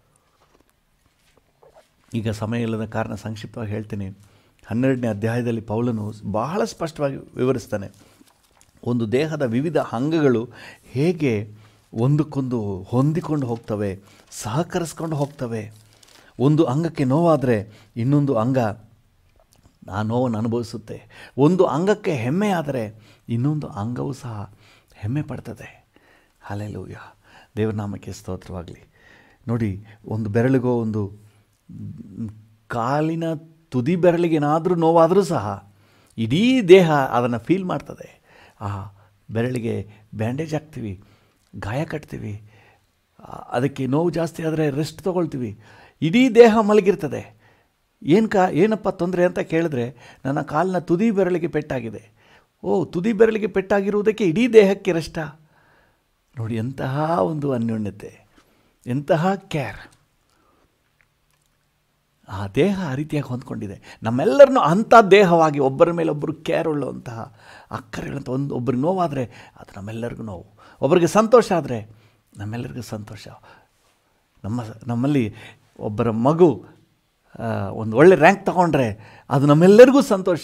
ಈಗ ಸಮಯ ಇಲ್ಲದ ಕಾರಣ ಸಂಕ್ಷಿಪ್ತವಾಗಿ ಹೇಳ್ತೀನಿ ಹನ್ನೆರಡನೇ ಅಧ್ಯಾಯದಲ್ಲಿ ಪೌಲನು ಬಹಳ ಸ್ಪಷ್ಟವಾಗಿ ವಿವರಿಸ್ತಾನೆ ಒಂದು ದೇಹದ ವಿವಿಧ ಅಂಗಗಳು ಹೇಗೆ ಒಂದಕ್ಕೊಂದು ಹೊಂದಿಕೊಂಡು ಹೋಗ್ತವೆ ಸಹಕರಿಸ್ಕೊಂಡು ಹೋಗ್ತವೆ ಒಂದು ಅಂಗಕ್ಕೆ ನೋವಾದರೆ ಇನ್ನೊಂದು ಅಂಗ ಆ ನೋವನ್ನು ಅನುಭವಿಸುತ್ತೆ ಒಂದು ಅಂಗಕ್ಕೆ ಹೆಮ್ಮೆ ಆದರೆ ಇನ್ನೊಂದು ಅಂಗವೂ ಸಹ ಹೆಮ್ಮೆ ಪಡ್ತದೆ ಅಲ್ಲೆಲ್ಲೂಯ್ಯ ದೇವನಾಮಕ್ಕೆ ಸ್ತೋತ್ರವಾಗಲಿ ನೋಡಿ ಒಂದು ಬೆರಳಿಗೋ ಒಂದು ಮ್, ಕಾಲಿನ ತುದಿ ಬೆರಳಿಗೆ ಏನಾದರೂ ನೋವಾದರೂ ಸಹ ಇಡೀ ದೇಹ ಅದನ್ನು ಫೀಲ್ ಮಾಡ್ತದೆ ಆ ಬೆರಳಿಗೆ ಬ್ಯಾಂಡೇಜ್ ಹಾಕ್ತೀವಿ ಗಾಯ ಕಟ್ತೀವಿ ಆ, ಅದಕ್ಕೆ ನೋವು ಜಾಸ್ತಿ ಆದರೆ ರೆಸ್ಟ್ ತೊಗೊಳ್ತೀವಿ ಇಡೀ ದೇಹ ಮಲಗಿರ್ತದೆ ಏನು ಕಾ ಏನಪ್ಪ ತೊಂದರೆ ಅಂತ ಕೇಳಿದ್ರೆ ನನ್ನ ಕಾಲಿನ ತುದಿ ಬೆರಳಿಗೆ ಪೆಟ್ಟಾಗಿದೆ ಓ ತುದಿ ಬೆರಳಿಗೆ ಪೆಟ್ಟಾಗಿರುವುದಕ್ಕೆ ಇಡೀ ದೇಹಕ್ಕೆ ರೆಸ್ಟಾ ನೋಡಿ ಎಂತಹ ಒಂದು ಅನ್ಯೋನ್ಯತೆ ಎಂತಹ ಕೇರ್ ಆ ದೇಹ ಆ ರೀತಿಯಾಗಿ ಹೊಂದ್ಕೊಂಡಿದೆ ನಮ್ಮೆಲ್ಲರನ್ನೂ ಅಂಥ ದೇಹವಾಗಿ ಒಬ್ಬರ ಮೇಲೆ ಒಬ್ಬರು ಕೇರ್ ಉಳ್ಳುವಂತಹ ಅಕ್ಕರೆಗಳಂತ ಒಂದು ಒಬ್ಬರಿಗೆ ನೋವಾದರೆ ಅದು ನಮ್ಮೆಲ್ಲರಿಗೂ ನೋವು ಒಬ್ಬರಿಗೆ ಸಂತೋಷ ಆದರೆ ನಮ್ಮೆಲ್ಲರಿಗೂ ಸಂತೋಷ ನಮ್ಮ ನಮ್ಮಲ್ಲಿ ಒಬ್ಬರ ಮಗು ಆ, ಒಂದು ಒಳ್ಳೆ ರ್ಯಾಂಕ್ ತಗೊಂಡ್ರೆ ಅದು ನಮ್ಮೆಲ್ಲರಿಗೂ ಸಂತೋಷ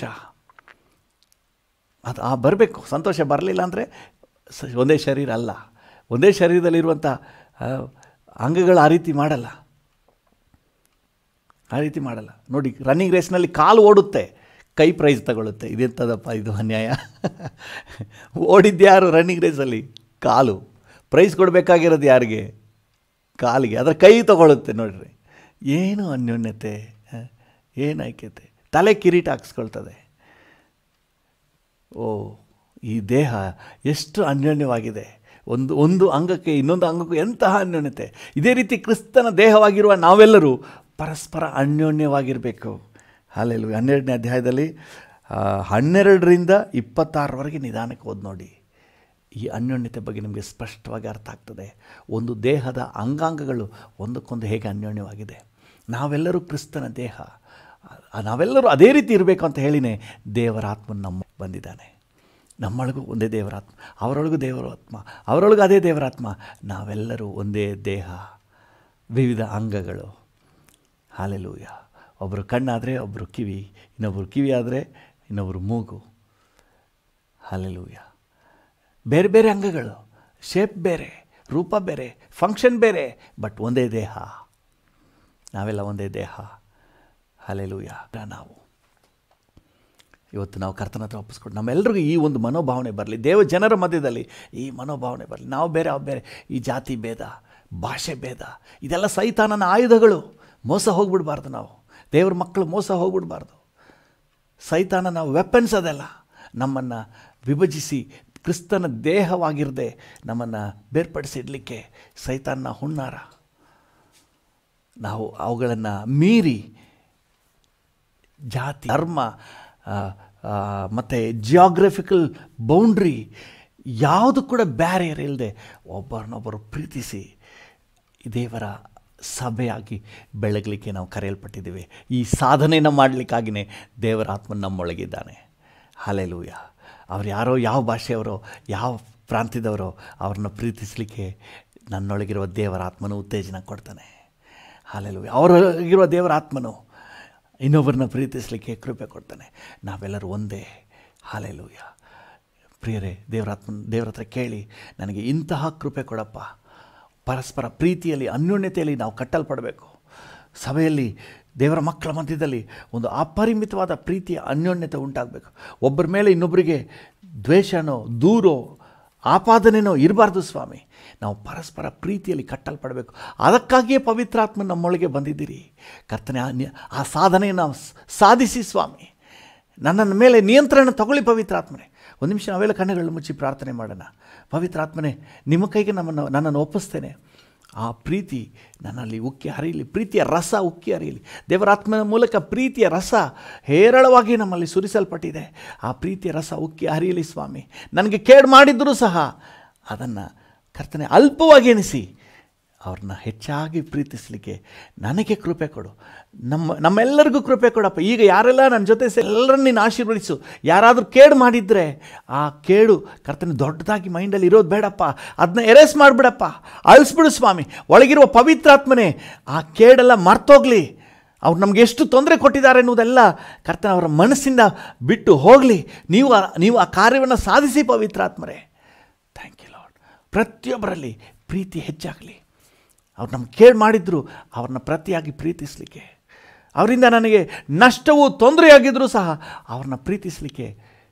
ಅದು ಆ ಬರಬೇಕು ಸಂತೋಷ ಬರಲಿಲ್ಲ ಅಂದರೆ ಸ ಒಂದೇ ಶರೀರ ಅಲ್ಲ ಒಂದೇ ಶರೀರದಲ್ಲಿರುವಂಥ ಆ, ಅಂಗಗಳು ಆ ರೀತಿ ಮಾಡಲ್ಲ ಆ ರೀತಿ ಮಾಡಲ್ಲ ನೋಡಿ ರನ್ನಿಂಗ್ ರೇಸ್ನಲ್ಲಿ ಕಾಲು ಓಡುತ್ತೆ ಕೈ ಪ್ರೈಸ್ ತಗೊಳುತ್ತೆ ಇದೆಂಥದಪ್ಪ ಇದು ಅನ್ಯಾಯ ಓಡಿದ್ಯಾರು ರನ್ನಿಂಗ್ ರೇಸಲ್ಲಿ ಕಾಲು ಪ್ರೈಸ್ ಕೊಡಬೇಕಾಗಿರೋದು ಯಾರಿಗೆ ಕಾಲಿಗೆ ಅದರ ಕೈ ತಗೊಳುತ್ತೆ ನೋಡ್ರಿ ಏನು ಅನ್ಯೋನ್ಯತೆ ಹ? ಏನು ಐಕ್ಯತೆ ತಲೆ ಕಿರೀಟ ಹಾಕ್ಸ್ಕೊಳ್ತದೆ ಓ ಈ ದೇಹ ಎಷ್ಟು ಅನ್ಯೋನ್ಯವಾಗಿದೆ ಒಂದು ಒಂದು ಅಂಗಕ್ಕೆ ಇನ್ನೊಂದು ಅಂಗಕ್ಕೂ ಎಂತಹ ಅನ್ಯೋನ್ಯತೆ ಇದೇ ರೀತಿ ಕ್ರಿಸ್ತನ ದೇಹವಾಗಿರುವ ನಾವೆಲ್ಲರೂ ಪರಸ್ಪರ ಅನ್ಯೋನ್ಯವಾಗಿರಬೇಕು ಹಾಲೆಲ್ಲ ಹನ್ನೆರಡನೇ ಅಧ್ಯಾಯದಲ್ಲಿ ಆ, ಹನ್ನೆರಡರಿಂದ ಇಪ್ಪತ್ತಾರವರೆಗೆ ನಿಧಾನಕ್ಕೆ ಓದಿ ನೋಡಿ ಈ ಅನ್ಯೋನ್ಯತೆ ಬಗ್ಗೆ ನಿಮಗೆ ಸ್ಪಷ್ಟವಾಗಿ ಅರ್ಥ ಆಗ್ತದೆ ಒಂದು ದೇಹದ ಅಂಗಾಂಗಗಳು ಒಂದಕ್ಕೊಂದು ಹೇಗೆ ಅನ್ಯೋನ್ಯವಾಗಿದೆ ನಾವೆಲ್ಲರೂ ಕ್ರಿಸ್ತನ ದೇಹ ಆ, ನಾವೆಲ್ಲರೂ ಅದೇ ರೀತಿ ಇರಬೇಕು ಅಂತ ಹೇಳಿನೇ ದೇವರ ಆತ್ಮನ ನಮ್ಮ ಬಂದಿದ್ದಾನೆ ನಮ್ಮೊಳಗೂ ಒಂದೇ ದೇವರಾತ್ಮ ಅವರೊಳಗೂ ದೇವರ ಆತ್ಮ ಅವರೊಳಗೂ ಅದೇ ದೇವರಾತ್ಮ ನಾವೆಲ್ಲರೂ ಒಂದೇ ದೇಹ ವಿವಿಧ ಅಂಗಗಳು ಹಾಲೆಲೂಯ ಒಬ್ಬರು ಕಣ್ಣಾದರೆ ಒಬ್ಬರು ಕಿವಿ ಇನ್ನೊಬ್ಬರು ಕಿವಿ ಆದರೆ ಇನ್ನೊಬ್ಬರು ಮೂಗು ಹಾಲೆಲೂಯ ಬೇರೆ ಬೇರೆ ಅಂಗಗಳು ಶೇಪ್ ಬೇರೆ ರೂಪ ಬೇರೆ ಫಂಕ್ಷನ್ ಬೇರೆ ಬಟ್ ಒಂದೇ ದೇಹ ನಾವೆಲ್ಲ ಒಂದೇ ದೇಹ ಹಾಲೆಲೂಯ ನಾವು ಇವತ್ತು ನಾವು ಕರ್ತನ ಹತ್ರ ಒಪ್ಪಿಸ್ಕೊಂಡು ನಮ್ಮೆಲ್ಲರಿಗೂ ಈ ಒಂದು ಮನೋಭಾವನೆ ಬರಲಿ ದೇವ ಜನರ ಮಧ್ಯದಲ್ಲಿ ಈ ಮನೋಭಾವನೆ ಬರಲಿ ನಾವು ಬೇರೆ ಅವು ಬೇರೆ ಈ ಜಾತಿ ಭೇದ ಭಾಷೆ ಭೇದ ಇದೆಲ್ಲ ಸೈತಾನನ ಆಯುಧಗಳು ಮೋಸ ಹೋಗ್ಬಿಡ್ಬಾರ್ದು ನಾವು ದೇವ್ರ ಮಕ್ಕಳು ಮೋಸ ಹೋಗ್ಬಿಡ್ಬಾರ್ದು ಸೈತಾನನ ವೆಪನ್ಸ್ ಅದೆಲ್ಲ ನಮ್ಮನ್ನು ವಿಭಜಿಸಿ ಕ್ರಿಸ್ತನ ದೇಹವಾಗಿರದೆ ನಮ್ಮನ್ನು ಬೇರ್ಪಡಿಸಿಡಲಿಕ್ಕೆ ಸೈತಾನನ ಹುನ್ನಾರ ನಾವು ಅವುಗಳನ್ನು ಮೀರಿ ಜಾತಿ ಧರ್ಮ ಮತ್ತು ಜಿಯಾಗ್ರಫಿಕಲ್ ಬೌಂಡ್ರಿ ಯಾವುದು ಕೂಡ ಬ್ಯಾರಿಯರ್ ಇಲ್ಲದೆ ಒಬ್ಬರನ್ನೊಬ್ಬರು ಪ್ರೀತಿಸಿ ದೇವರ ಸಭೆಯಾಗಿ ಬೆಳಗಲಿಕ್ಕೆ ನಾವು ಕರೆಯಲ್ಪಟ್ಟಿದ್ದೀವಿ ಈ ಸಾಧನೆಯನ್ನು ಮಾಡಲಿಕ್ಕಾಗಿಯೇ ದೇವರ ಆತ್ಮ ನಮ್ಮೊಳಗಿದ್ದಾನೆ ಹಾಲೆಲೂಯ ಅವ್ರು ಯಾರೋ ಯಾವ ಭಾಷೆಯವರೋ ಯಾವ ಪ್ರಾಂತ್ಯದವರೋ ಅವ್ರನ್ನ ಪ್ರೀತಿಸಲಿಕ್ಕೆ ನನ್ನೊಳಗಿರುವ ದೇವರ ಆತ್ಮನು ಉತ್ತೇಜನ ಕೊಡ್ತಾನೆ ಹಾಲೆಲೂಯ ಅವರೊಳಗಿರುವ ದೇವರ ಆತ್ಮನು ಇನ್ನೊಬ್ಬರನ್ನ ಪ್ರೀತಿಸಲಿಕ್ಕೆ ಕೃಪೆ ಕೊಡ್ತಾನೆ ನಾವೆಲ್ಲರೂ ಒಂದೇ ಹಾಲೆಲೂಯ ಪ್ರಿಯರೇ ದೇವರಾತ್ಮ ದೇವರ ಹತ್ರ ಕೇಳಿ ನನಗೆ ಇಂತಹ ಕೃಪೆ ಕೊಡಪ್ಪ ಪರಸ್ಪರ ಪ್ರೀತಿಯಲ್ಲಿ ಅನ್ಯೋನ್ಯತೆಯಲ್ಲಿ ನಾವು ಕಟ್ಟಲ್ಪಡಬೇಕು ಸಭೆಯಲ್ಲಿ ದೇವರ ಮಕ್ಕಳ ಮಧ್ಯದಲ್ಲಿ ಒಂದು ಅಪರಿಮಿತವಾದ ಪ್ರೀತಿಯ ಅನ್ಯೋನ್ಯತೆ ಉಂಟಾಗಬೇಕು ಒಬ್ಬರ ಮೇಲೆ ಇನ್ನೊಬ್ಬರಿಗೆ ದ್ವೇಷನೋ ದೂರೋ ಆಪಾದನೆನೋ ಇರಬಾರ್ದು ಸ್ವಾಮಿ ನಾವು ಪರಸ್ಪರ ಪ್ರೀತಿಯಲ್ಲಿ ಕಟ್ಟಲ್ಪಡಬೇಕು ಅದಕ್ಕಾಗಿಯೇ ಪವಿತ್ರಾತ್ಮ ನಮ್ಮೊಳಗೆ ಬಂದಿದ್ದೀರಿ ಕರ್ತನೆ ಆ ನಿ- ಆ ಸಾಧನೆಯನ್ನು ನಾವು ಸ್- ಸಾಧಿಸಿ ಸ್ವಾಮಿ ನನ್ನನ್ನು ಮೇಲೆ ನಿಯಂತ್ರಣ ತಗೊಳ್ಳಿ ಪವಿತ್ರಾತ್ಮನೆ ಒಂದು ನಿಮಿಷ ನಾವೆಲ್ಲ ಕಣ್ಣುಗಳನ್ನು ಮುಚ್ಚಿ ಪ್ರಾರ್ಥನೆ ಮಾಡೋಣ ಪವಿತ್ರಾತ್ಮನೆ ನಿಮ್ಮ ಕೈಗೆ ನಮ್ಮನ್ನು ನನ್ನನ್ನು ಒಪ್ಪಿಸ್ತೇನೆ ಆ ಪ್ರೀತಿ ನನ್ನಲ್ಲಿ ಉಕ್ಕಿ ಹರಿಯಲಿ ಪ್ರೀತಿಯ ರಸ ಉಕ್ಕಿ ಹರಿಯಲಿ ದೇವರಾತ್ಮನ ಮೂಲಕ ಪ್ರೀತಿಯ ರಸ ಹೇರಳವಾಗಿ ನಮ್ಮಲ್ಲಿ ಸುರಿಸಲ್ಪಟ್ಟಿದೆ ಆ ಪ್ರೀತಿಯ ರಸ ಉಕ್ಕಿ ಹರಿಯಲಿ ಸ್ವಾಮಿ ನನಗೆ ಕೇಡು ಮಾಡಿದ್ದರೂ ಸಹ ಅದನ್ನು ಕರ್ತನೆ ಅಲ್ಪವಾಗಿ ಎನಿಸಿ ಅವ್ರನ್ನ ಹೆಚ್ಚಾಗಿ ಪ್ರೀತಿಸಲಿಕ್ಕೆ ನನಗೆ ಕೃಪೆ ಕೊಡು ನಮ್ಮ ನಮ್ಮೆಲ್ಲರಿಗೂ ಕೃಪೆ ಕೊಡಪ್ಪ ಈಗ ಯಾರೆಲ್ಲ ನನ್ನ ಜೊತೆ ಸೇ- ಎಲ್ಲರನ್ನ ನೀನು ಆಶೀರ್ವದಿಸು ಯಾರಾದರೂ ಕೇಡು ಮಾಡಿದರೆ ಆ ಕೇಡು ಕರ್ತನೆ ದೊಡ್ಡದಾಗಿ ಮೈಂಡಲ್ಲಿ ಇರೋದು ಬೇಡಪ್ಪ ಅದನ್ನ ಎರೇಸ್ ಮಾಡಿಬಿಡಪ್ಪ ಅಳಿಸ್ಬಿಡು ಸ್ವಾಮಿ ಒಳಗಿರುವ ಪವಿತ್ರಾತ್ಮನೇ ಆ ಕೇಡೆಲ್ಲ ಮರ್ತೋಗ್ಲಿ ಅವ್ರು ನಮ್ಗೆ ಎಷ್ಟು ತೊಂದರೆ ಕೊಟ್ಟಿದ್ದಾರೆ ಅನ್ನೋದೆಲ್ಲ ಕರ್ತನ ಅವರ ಮನಸ್ಸಿಂದ ಬಿಟ್ಟು ಹೋಗಲಿ ನೀವು ಆ- ನೀವು ಆ ಕಾರ್ಯವನ್ನು ಸಾಧಿಸಿ ಪವಿತ್ರಾತ್ಮರೇ ಥ್ಯಾಂಕ್ ಯು ಲಾರ್ಡ್ ಪ್ರತಿಯೊಬ್ಬರಲ್ಲಿ ಪ್ರೀತಿ ಹೆಚ್ಚಾಗಲಿ ಅವ್ರು ನಮ್ಗೆ ಕೇಳಿ ಮಾಡಿದ್ರು ಅವ್ರನ್ನ ಪ್ರತಿಯಾಗಿ ಪ್ರೀತಿಸಲಿಕ್ಕೆ ಅವರಿಂದ ನನಗೆ ನಷ್ಟವು ತೊಂದರೆಯಾಗಿದ್ದರೂ ಸಹ ಅವ್ರನ್ನ ಪ್ರೀತಿಸಲಿಕ್ಕೆ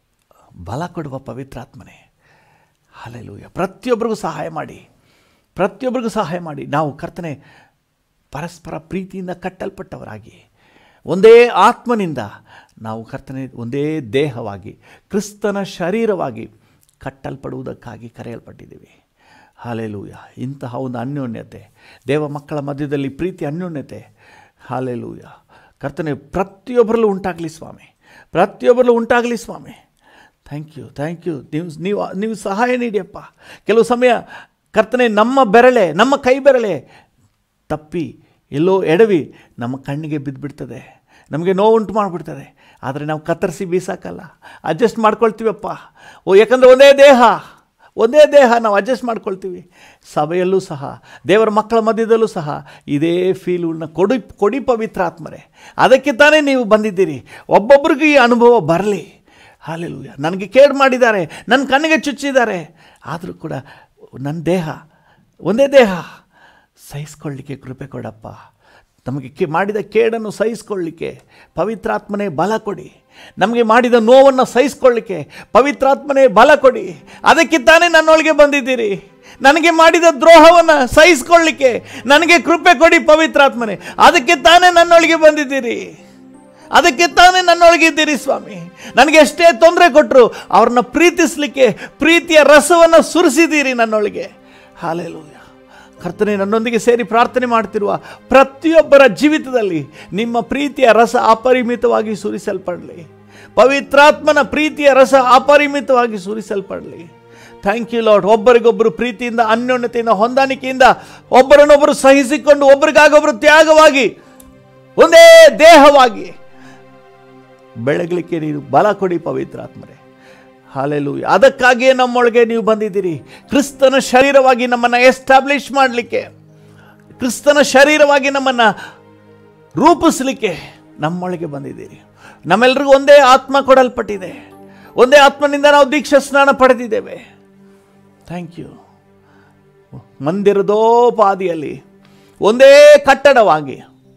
ಬಲ ಕೊಡುವ ಪವಿತ್ರಾತ್ಮನೇ ಹಾಲೆಲೂಯ ಪ್ರತಿಯೊಬ್ಬರಿಗೂ ಸಹಾಯ ಮಾಡಿ ಪ್ರತಿಯೊಬ್ಬರಿಗೂ ಸಹಾಯ ಮಾಡಿ ನಾವು ಕರ್ತನೆ ಪರಸ್ಪರ ಪ್ರೀತಿಯಿಂದ ಕಟ್ಟಲ್ಪಟ್ಟವರಾಗಿ ಒಂದೇ ಆತ್ಮನಿಂದ ನಾವು ಕರ್ತನೆ ಒಂದೇ ದೇಹವಾಗಿ ಕ್ರಿಸ್ತನ ಶರೀರವಾಗಿ ಕಟ್ಟಲ್ಪಡುವುದಕ್ಕಾಗಿ ಕರೆಯಲ್ಪಟ್ಟಿದ್ದೀವಿ ಹಾಲೆಲೂಯ ಇಂತಹ ಒಂದು ಅನ್ಯೋನ್ಯತೆ ದೇವ ಮಕ್ಕಳ ಮಧ್ಯದಲ್ಲಿ ಪ್ರೀತಿ ಅನ್ಯೋನ್ಯತೆ ಹಾಲೆಲೂಯ ಕರ್ತನೆ ಪ್ರತಿಯೊಬ್ಬರಲ್ಲೂ ಉಂಟಾಗಲಿ ಸ್ವಾಮಿ ಪ್ರತಿಯೊಬ್ಬರಲ್ಲೂ ಉಂಟಾಗಲಿ ಸ್ವಾಮಿ ಥ್ಯಾಂಕ್ ಯು ಥ್ಯಾಂಕ್ ಯು ನೀವು ನೀವು ನೀವು ಸಹಾಯ ನೀಡಿಯಪ್ಪ ಕೆಲವು ಸಮಯ ಕರ್ತನೆ ನಮ್ಮ ಬೆರಳೆ ನಮ್ಮ ಕೈ ಬೆರಳೆ ತಪ್ಪಿ ಎಲ್ಲೋ ಎಡವಿ ನಮ್ಮ ಕಣ್ಣಿಗೆ ಬಿದ್ದುಬಿಡ್ತದೆ ನಮಗೆ ನೋವುಂಟು ಮಾಡಿಬಿಡ್ತದೆ ಆದರೆ ನಾವು ಕತ್ತರಿಸಿ ಬೀಸಾಕಲ್ಲ ಅಡ್ಜಸ್ಟ್ ಮಾಡ್ಕೊಳ್ತೀವಪ್ಪ ಓ ಯಾಕಂದರೆ ಒಂದೇ ದೇಹ ಒಂದೇ ದೇಹ ನಾವು ಅಡ್ಜಸ್ಟ್ ಮಾಡ್ಕೊಳ್ತೀವಿ ಸಭೆಯಲ್ಲೂ ಸಹ ದೇವರ ಮಕ್ಕಳ ಮಧ್ಯದಲ್ಲೂ ಸಹ ಇದೇ ಫೀಲನ್ನ ಕೊಡಿ ಕೊಡಿ ಪವಿತ್ರಾತ್ಮರೇ ಅದಕ್ಕೆ ತಾನೇ ನೀವು ಬಂದಿದ್ದೀರಿ ಒಬ್ಬೊಬ್ರಿಗೂ ಈ ಅನುಭವ ಬರಲಿ ಹಾಲೆಲೂಯ ನನಗೆ ಕೇಡು ಮಾಡಿದ್ದಾರೆ ನನ್ನ ಕಣ್ಣಿಗೆ ಚುಚ್ಚಿದ್ದಾರೆ ಆದರೂ ಕೂಡ ನನ್ನ ದೇಹ ಒಂದೇ ದೇಹ ಸಹಿಸ್ಕೊಳ್ಳಿಕ್ಕೆ ಕೃಪೆ ಕೊಡಪ್ಪ ನಮಗೆ ಕೇ ಮಾಡಿದ ಕೇಡನ್ನು ಸಹಿಸ್ಕೊಳ್ಳಿಕ್ಕೆ ಪವಿತ್ರಾತ್ಮನೇ ಬಲ ಕೊಡಿ ನಮಗೆ ಮಾಡಿದ ನೋವನ್ನು ಸಹಿಸ್ಕೊಳ್ಳಿಕ್ಕೆ ಪವಿತ್ರಾತ್ಮನೇ ಬಲ ಕೊಡಿ ಅದಕ್ಕೆ ತಾನೇ ನನ್ನೊಳಗೆ ಬಂದಿದ್ದೀರಿ ನನಗೆ ಮಾಡಿದ ದ್ರೋಹವನ್ನು ಸಹಿಸ್ಕೊಳ್ಳಿಕ್ಕೆ ನನಗೆ ಕೃಪೆ ಕೊಡಿ ಪವಿತ್ರಾತ್ಮನೇ ಅದಕ್ಕೆ ತಾನೇ ನನ್ನೊಳಗೆ ಬಂದಿದ್ದೀರಿ ಅದಕ್ಕೆ ತಾನೇ ನನ್ನೊಳಗಿದ್ದೀರಿ ಸ್ವಾಮಿ ನನಗೆ ಎಷ್ಟೇ ತೊಂದರೆ ಕೊಟ್ಟರು ಅವ್ರನ್ನ ಪ್ರೀತಿಸಲಿಕ್ಕೆ ಪ್ರೀತಿಯ ರಸವನ್ನು ಸುರಿಸಿದ್ದೀರಿ ನನ್ನೊಳಗೆ ಹಾಲೆಲೂಯ ಕರ್ತನೆ ನನ್ನೊಂದಿಗೆ ಸೇರಿ ಪ್ರಾರ್ಥನೆ ಮಾಡ್ತಿರುವ ಪ್ರತಿಯೊಬ್ಬರ ಜೀವಿತದಲ್ಲಿ ನಿಮ್ಮ ಪ್ರೀತಿಯ ರಸ ಅಪರಿಮಿತವಾಗಿ ಸುರಿಸಲ್ಪಡಲಿ ಪವಿತ್ರಾತ್ಮನ ಪ್ರೀತಿಯ ರಸ ಅಪರಿಮಿತವಾಗಿ ಸುರಿಸಲ್ಪಡಲಿ ಥ್ಯಾಂಕ್ ಯು ಲಾರ್ಡ್ ಒಬ್ಬರಿಗೊಬ್ಬರು ಪ್ರೀತಿಯಿಂದ ಅನ್ಯೋನ್ಯತೆಯಿಂದ ಹೊಂದಾಣಿಕೆಯಿಂದ ಒಬ್ಬರನ್ನೊಬ್ಬರು ಸಹಿಸಿಕೊಂಡು ಒಬ್ಬರಿಗಾಗೊಬ್ಬರು ತ್ಯಾಗವಾಗಿ ಒಂದೇ ದೇಹವಾಗಿ ಬೆಳಗಲಿಕ್ಕೆ ನೀನು ಬಲ ಕೊಡಿ ಪವಿತ್ರಾತ್ಮರೇ ಹಾಲೆಲು ಅದಕ್ಕಾಗಿಯೇ ನಮ್ಮೊಳಗೆ ನೀವು ಬಂದಿದ್ದೀರಿ ಕ್ರಿಸ್ತನ ಶರೀರವಾಗಿ ನಮ್ಮನ್ನು ಎಸ್ಟಾಬ್ಲಿಷ್ ಮಾಡಲಿಕ್ಕೆ ಕ್ರಿಸ್ತನ ಶರೀರವಾಗಿ ನಮ್ಮನ್ನು ರೂಪಿಸಲಿಕ್ಕೆ ನಮ್ಮೊಳಗೆ ಬಂದಿದ್ದೀರಿ ನಮ್ಮೆಲ್ರಿಗೂ ಒಂದೇ ಆತ್ಮ ಕೊಡಲ್ಪಟ್ಟಿದೆ ಒಂದೇ ಆತ್ಮನಿಂದ ನಾವು ದೀಕ್ಷಾ ಸ್ನಾನ ಪಡೆದಿದ್ದೇವೆ ಥ್ಯಾಂಕ್ ಯು ಮಂದಿರದೋಪಾದಿಯಲ್ಲಿ ಒಂದೇ ಕಟ್ಟಡವಾಗಿ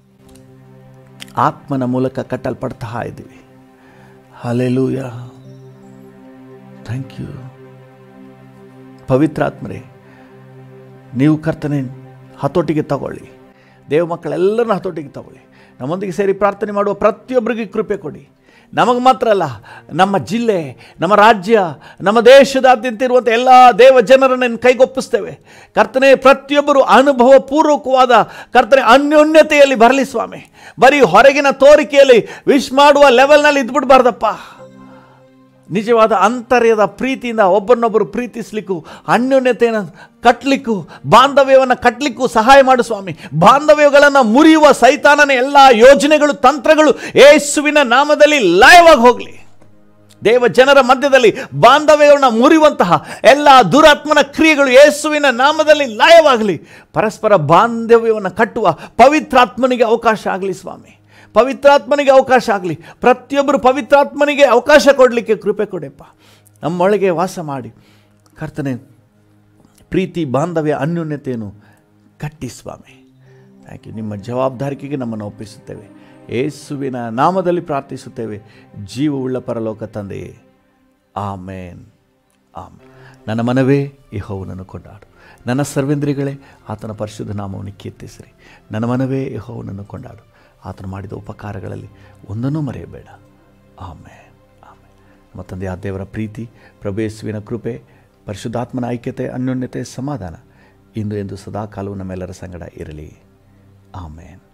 ಆತ್ಮನ ಮೂಲಕ ಕಟ್ಟಲ್ಪಡ್ತಾ ಇದ್ದೀವಿ ಹಾಲೆಲೂಯ ಥ್ಯಾಂಕ್ ಯು ಪವಿತ್ರಾತ್ಮರೇ ನೀವು ಕರ್ತನೆ ಹತೋಟಿಗೆ ತಗೊಳ್ಳಿ ದೇವ ಮಕ್ಕಳೆಲ್ಲರನ್ನ ಹತೋಟಿಗೆ ತಗೊಳ್ಳಿ ನಮ್ಮೊಂದಿಗೆ ಸೇರಿ ಪ್ರಾರ್ಥನೆ ಮಾಡುವ ಪ್ರತಿಯೊಬ್ಬರಿಗೆ ಕೃಪೆ ಕೊಡಿ ನಮಗೆ ಮಾತ್ರ ಅಲ್ಲ ನಮ್ಮ ಜಿಲ್ಲೆ ನಮ್ಮ ರಾಜ್ಯ ನಮ್ಮ ದೇಶದಾದ್ಯಂತ ಇರುವಂಥ ಎಲ್ಲ ದೇವ ಜನರನ್ನು ಕೈಗೊಪ್ಪಿಸ್ತೇವೆ ಕರ್ತನೆ ಪ್ರತಿಯೊಬ್ಬರು ಅನುಭವ ಪೂರ್ವಕವಾದ ಕರ್ತನೆ ಅನ್ಯೋನ್ಯತೆಯಲ್ಲಿ ಬರಲಿ ಸ್ವಾಮಿ ಬರೀ ಹೊರಗಿನ ತೋರಿಕೆಯಲ್ಲಿ ವಿಶ್ ಮಾಡುವ ಲೆವೆಲ್ನಲ್ಲಿ ಇದ್ಬಿಡ್ಬಾರ್ದಪ್ಪ ನಿಜವಾದ ಅಂತರ್ಯದ ಪ್ರೀತಿಯಿಂದ ಒಬ್ಬರನ್ನೊಬ್ಬರು ಪ್ರೀತಿಸ್ಲಿಕ್ಕೂ ಅನ್ಯೋನ್ಯತೆಯನ್ನು ಕಟ್ಟಲಿಕ್ಕೂ ಬಾಂಧವ್ಯವನ್ನು ಕಟ್ಟಲಿಕ್ಕೂ ಸಹಾಯ ಮಾಡು ಸ್ವಾಮಿ ಬಾಂಧವ್ಯಗಳನ್ನು ಮುರಿಯುವ ಸೈತಾನನ ಎಲ್ಲ ಯೋಜನೆಗಳು ತಂತ್ರಗಳು ಯೇಸುವಿನ ನಾಮದಲ್ಲಿ ಲಯವಾಗಿ ಹೋಗಲಿ ದೇವ ಜನರ ಮಧ್ಯದಲ್ಲಿ ಬಾಂಧವ್ಯವನ್ನು ಮುರಿಯುವಂತಹ ಎಲ್ಲ ದುರಾತ್ಮನ ಕ್ರಿಯೆಗಳು ಯೇಸುವಿನ ನಾಮದಲ್ಲಿ ಲಯವಾಗಲಿ ಪರಸ್ಪರ ಬಾಂಧವ್ಯವನ್ನು ಕಟ್ಟುವ ಪವಿತ್ರಾತ್ಮನಿಗೆ ಅವಕಾಶ ಆಗಲಿ ಸ್ವಾಮಿ ಪವಿತ್ರಾತ್ಮನಿಗೆ ಅವಕಾಶ ಆಗಲಿ ಪ್ರತಿಯೊಬ್ಬರು ಪವಿತ್ರಾತ್ಮನಿಗೆ ಅವಕಾಶ ಕೊಡಲಿಕ್ಕೆ ಕೃಪೆ ಕೊಡೆಪ್ಪ ನಮ್ಮೊಳಗೆ ವಾಸ ಮಾಡಿ ಕರ್ತನೆ ಪ್ರೀತಿ ಬಾಂಧವ್ಯ ಅನ್ಯೋನ್ಯತೆಯನ್ನು ಕಟ್ಟಿ ಸ್ವಾಮಿ ಥ್ಯಾಂಕ್ ಯು ನಿಮ್ಮ ಜವಾಬ್ದಾರಿಕೆಗೆ ನಮ್ಮನ್ನು ಒಪ್ಪಿಸುತ್ತೇವೆ ಏಸುವಿನ ನಾಮದಲ್ಲಿ ಪ್ರಾರ್ಥಿಸುತ್ತೇವೆ ಜೀವವುಳ್ಳ ಪರಲೋಕ ತಂದೆಯೇ ಆಮೇನ್ ಆಮ್ ನನ್ನ ಮನವೇ ಯಹೋವನನ್ನು ಕೊಂಡಾಡು ನನ್ನ ಸರ್ವೇಂದ್ರಿಗಳೇ ಆತನ ಪರಿಶುದ್ಧ ನಾಮವನ್ನು ಕೀರ್ತಿಸಿರಿ ನನ್ನ ಮನವೇ ಯಹೋವನನ್ನು ಕೊಂಡಾಡು ಆತನು ಮಾಡಿದ ಉಪಕಾರಗಳಲ್ಲಿ ಒಂದನ್ನೂ ಮರೆಯಬೇಡ ಆಮೇನ್ ಆಮೇನ್ ನಮ್ಮ ತಂದೆಯ ದೇವರ ಪ್ರೀತಿ ಪ್ರಭು ಯೇಸುವಿನ ಕೃಪೆ ಪರಿಶುದ್ಧಾತ್ಮನ ಐಕ್ಯತೆ ಅನ್ಯೋನ್ಯತೆ ಸಮಾಧಾನ ಇಂದು ಎಂದು ಸದಾ ಕಾಲವು ನಮ್ಮೆಲ್ಲರ ಸಂಗಡ ಇರಲಿ ಆಮೇನ್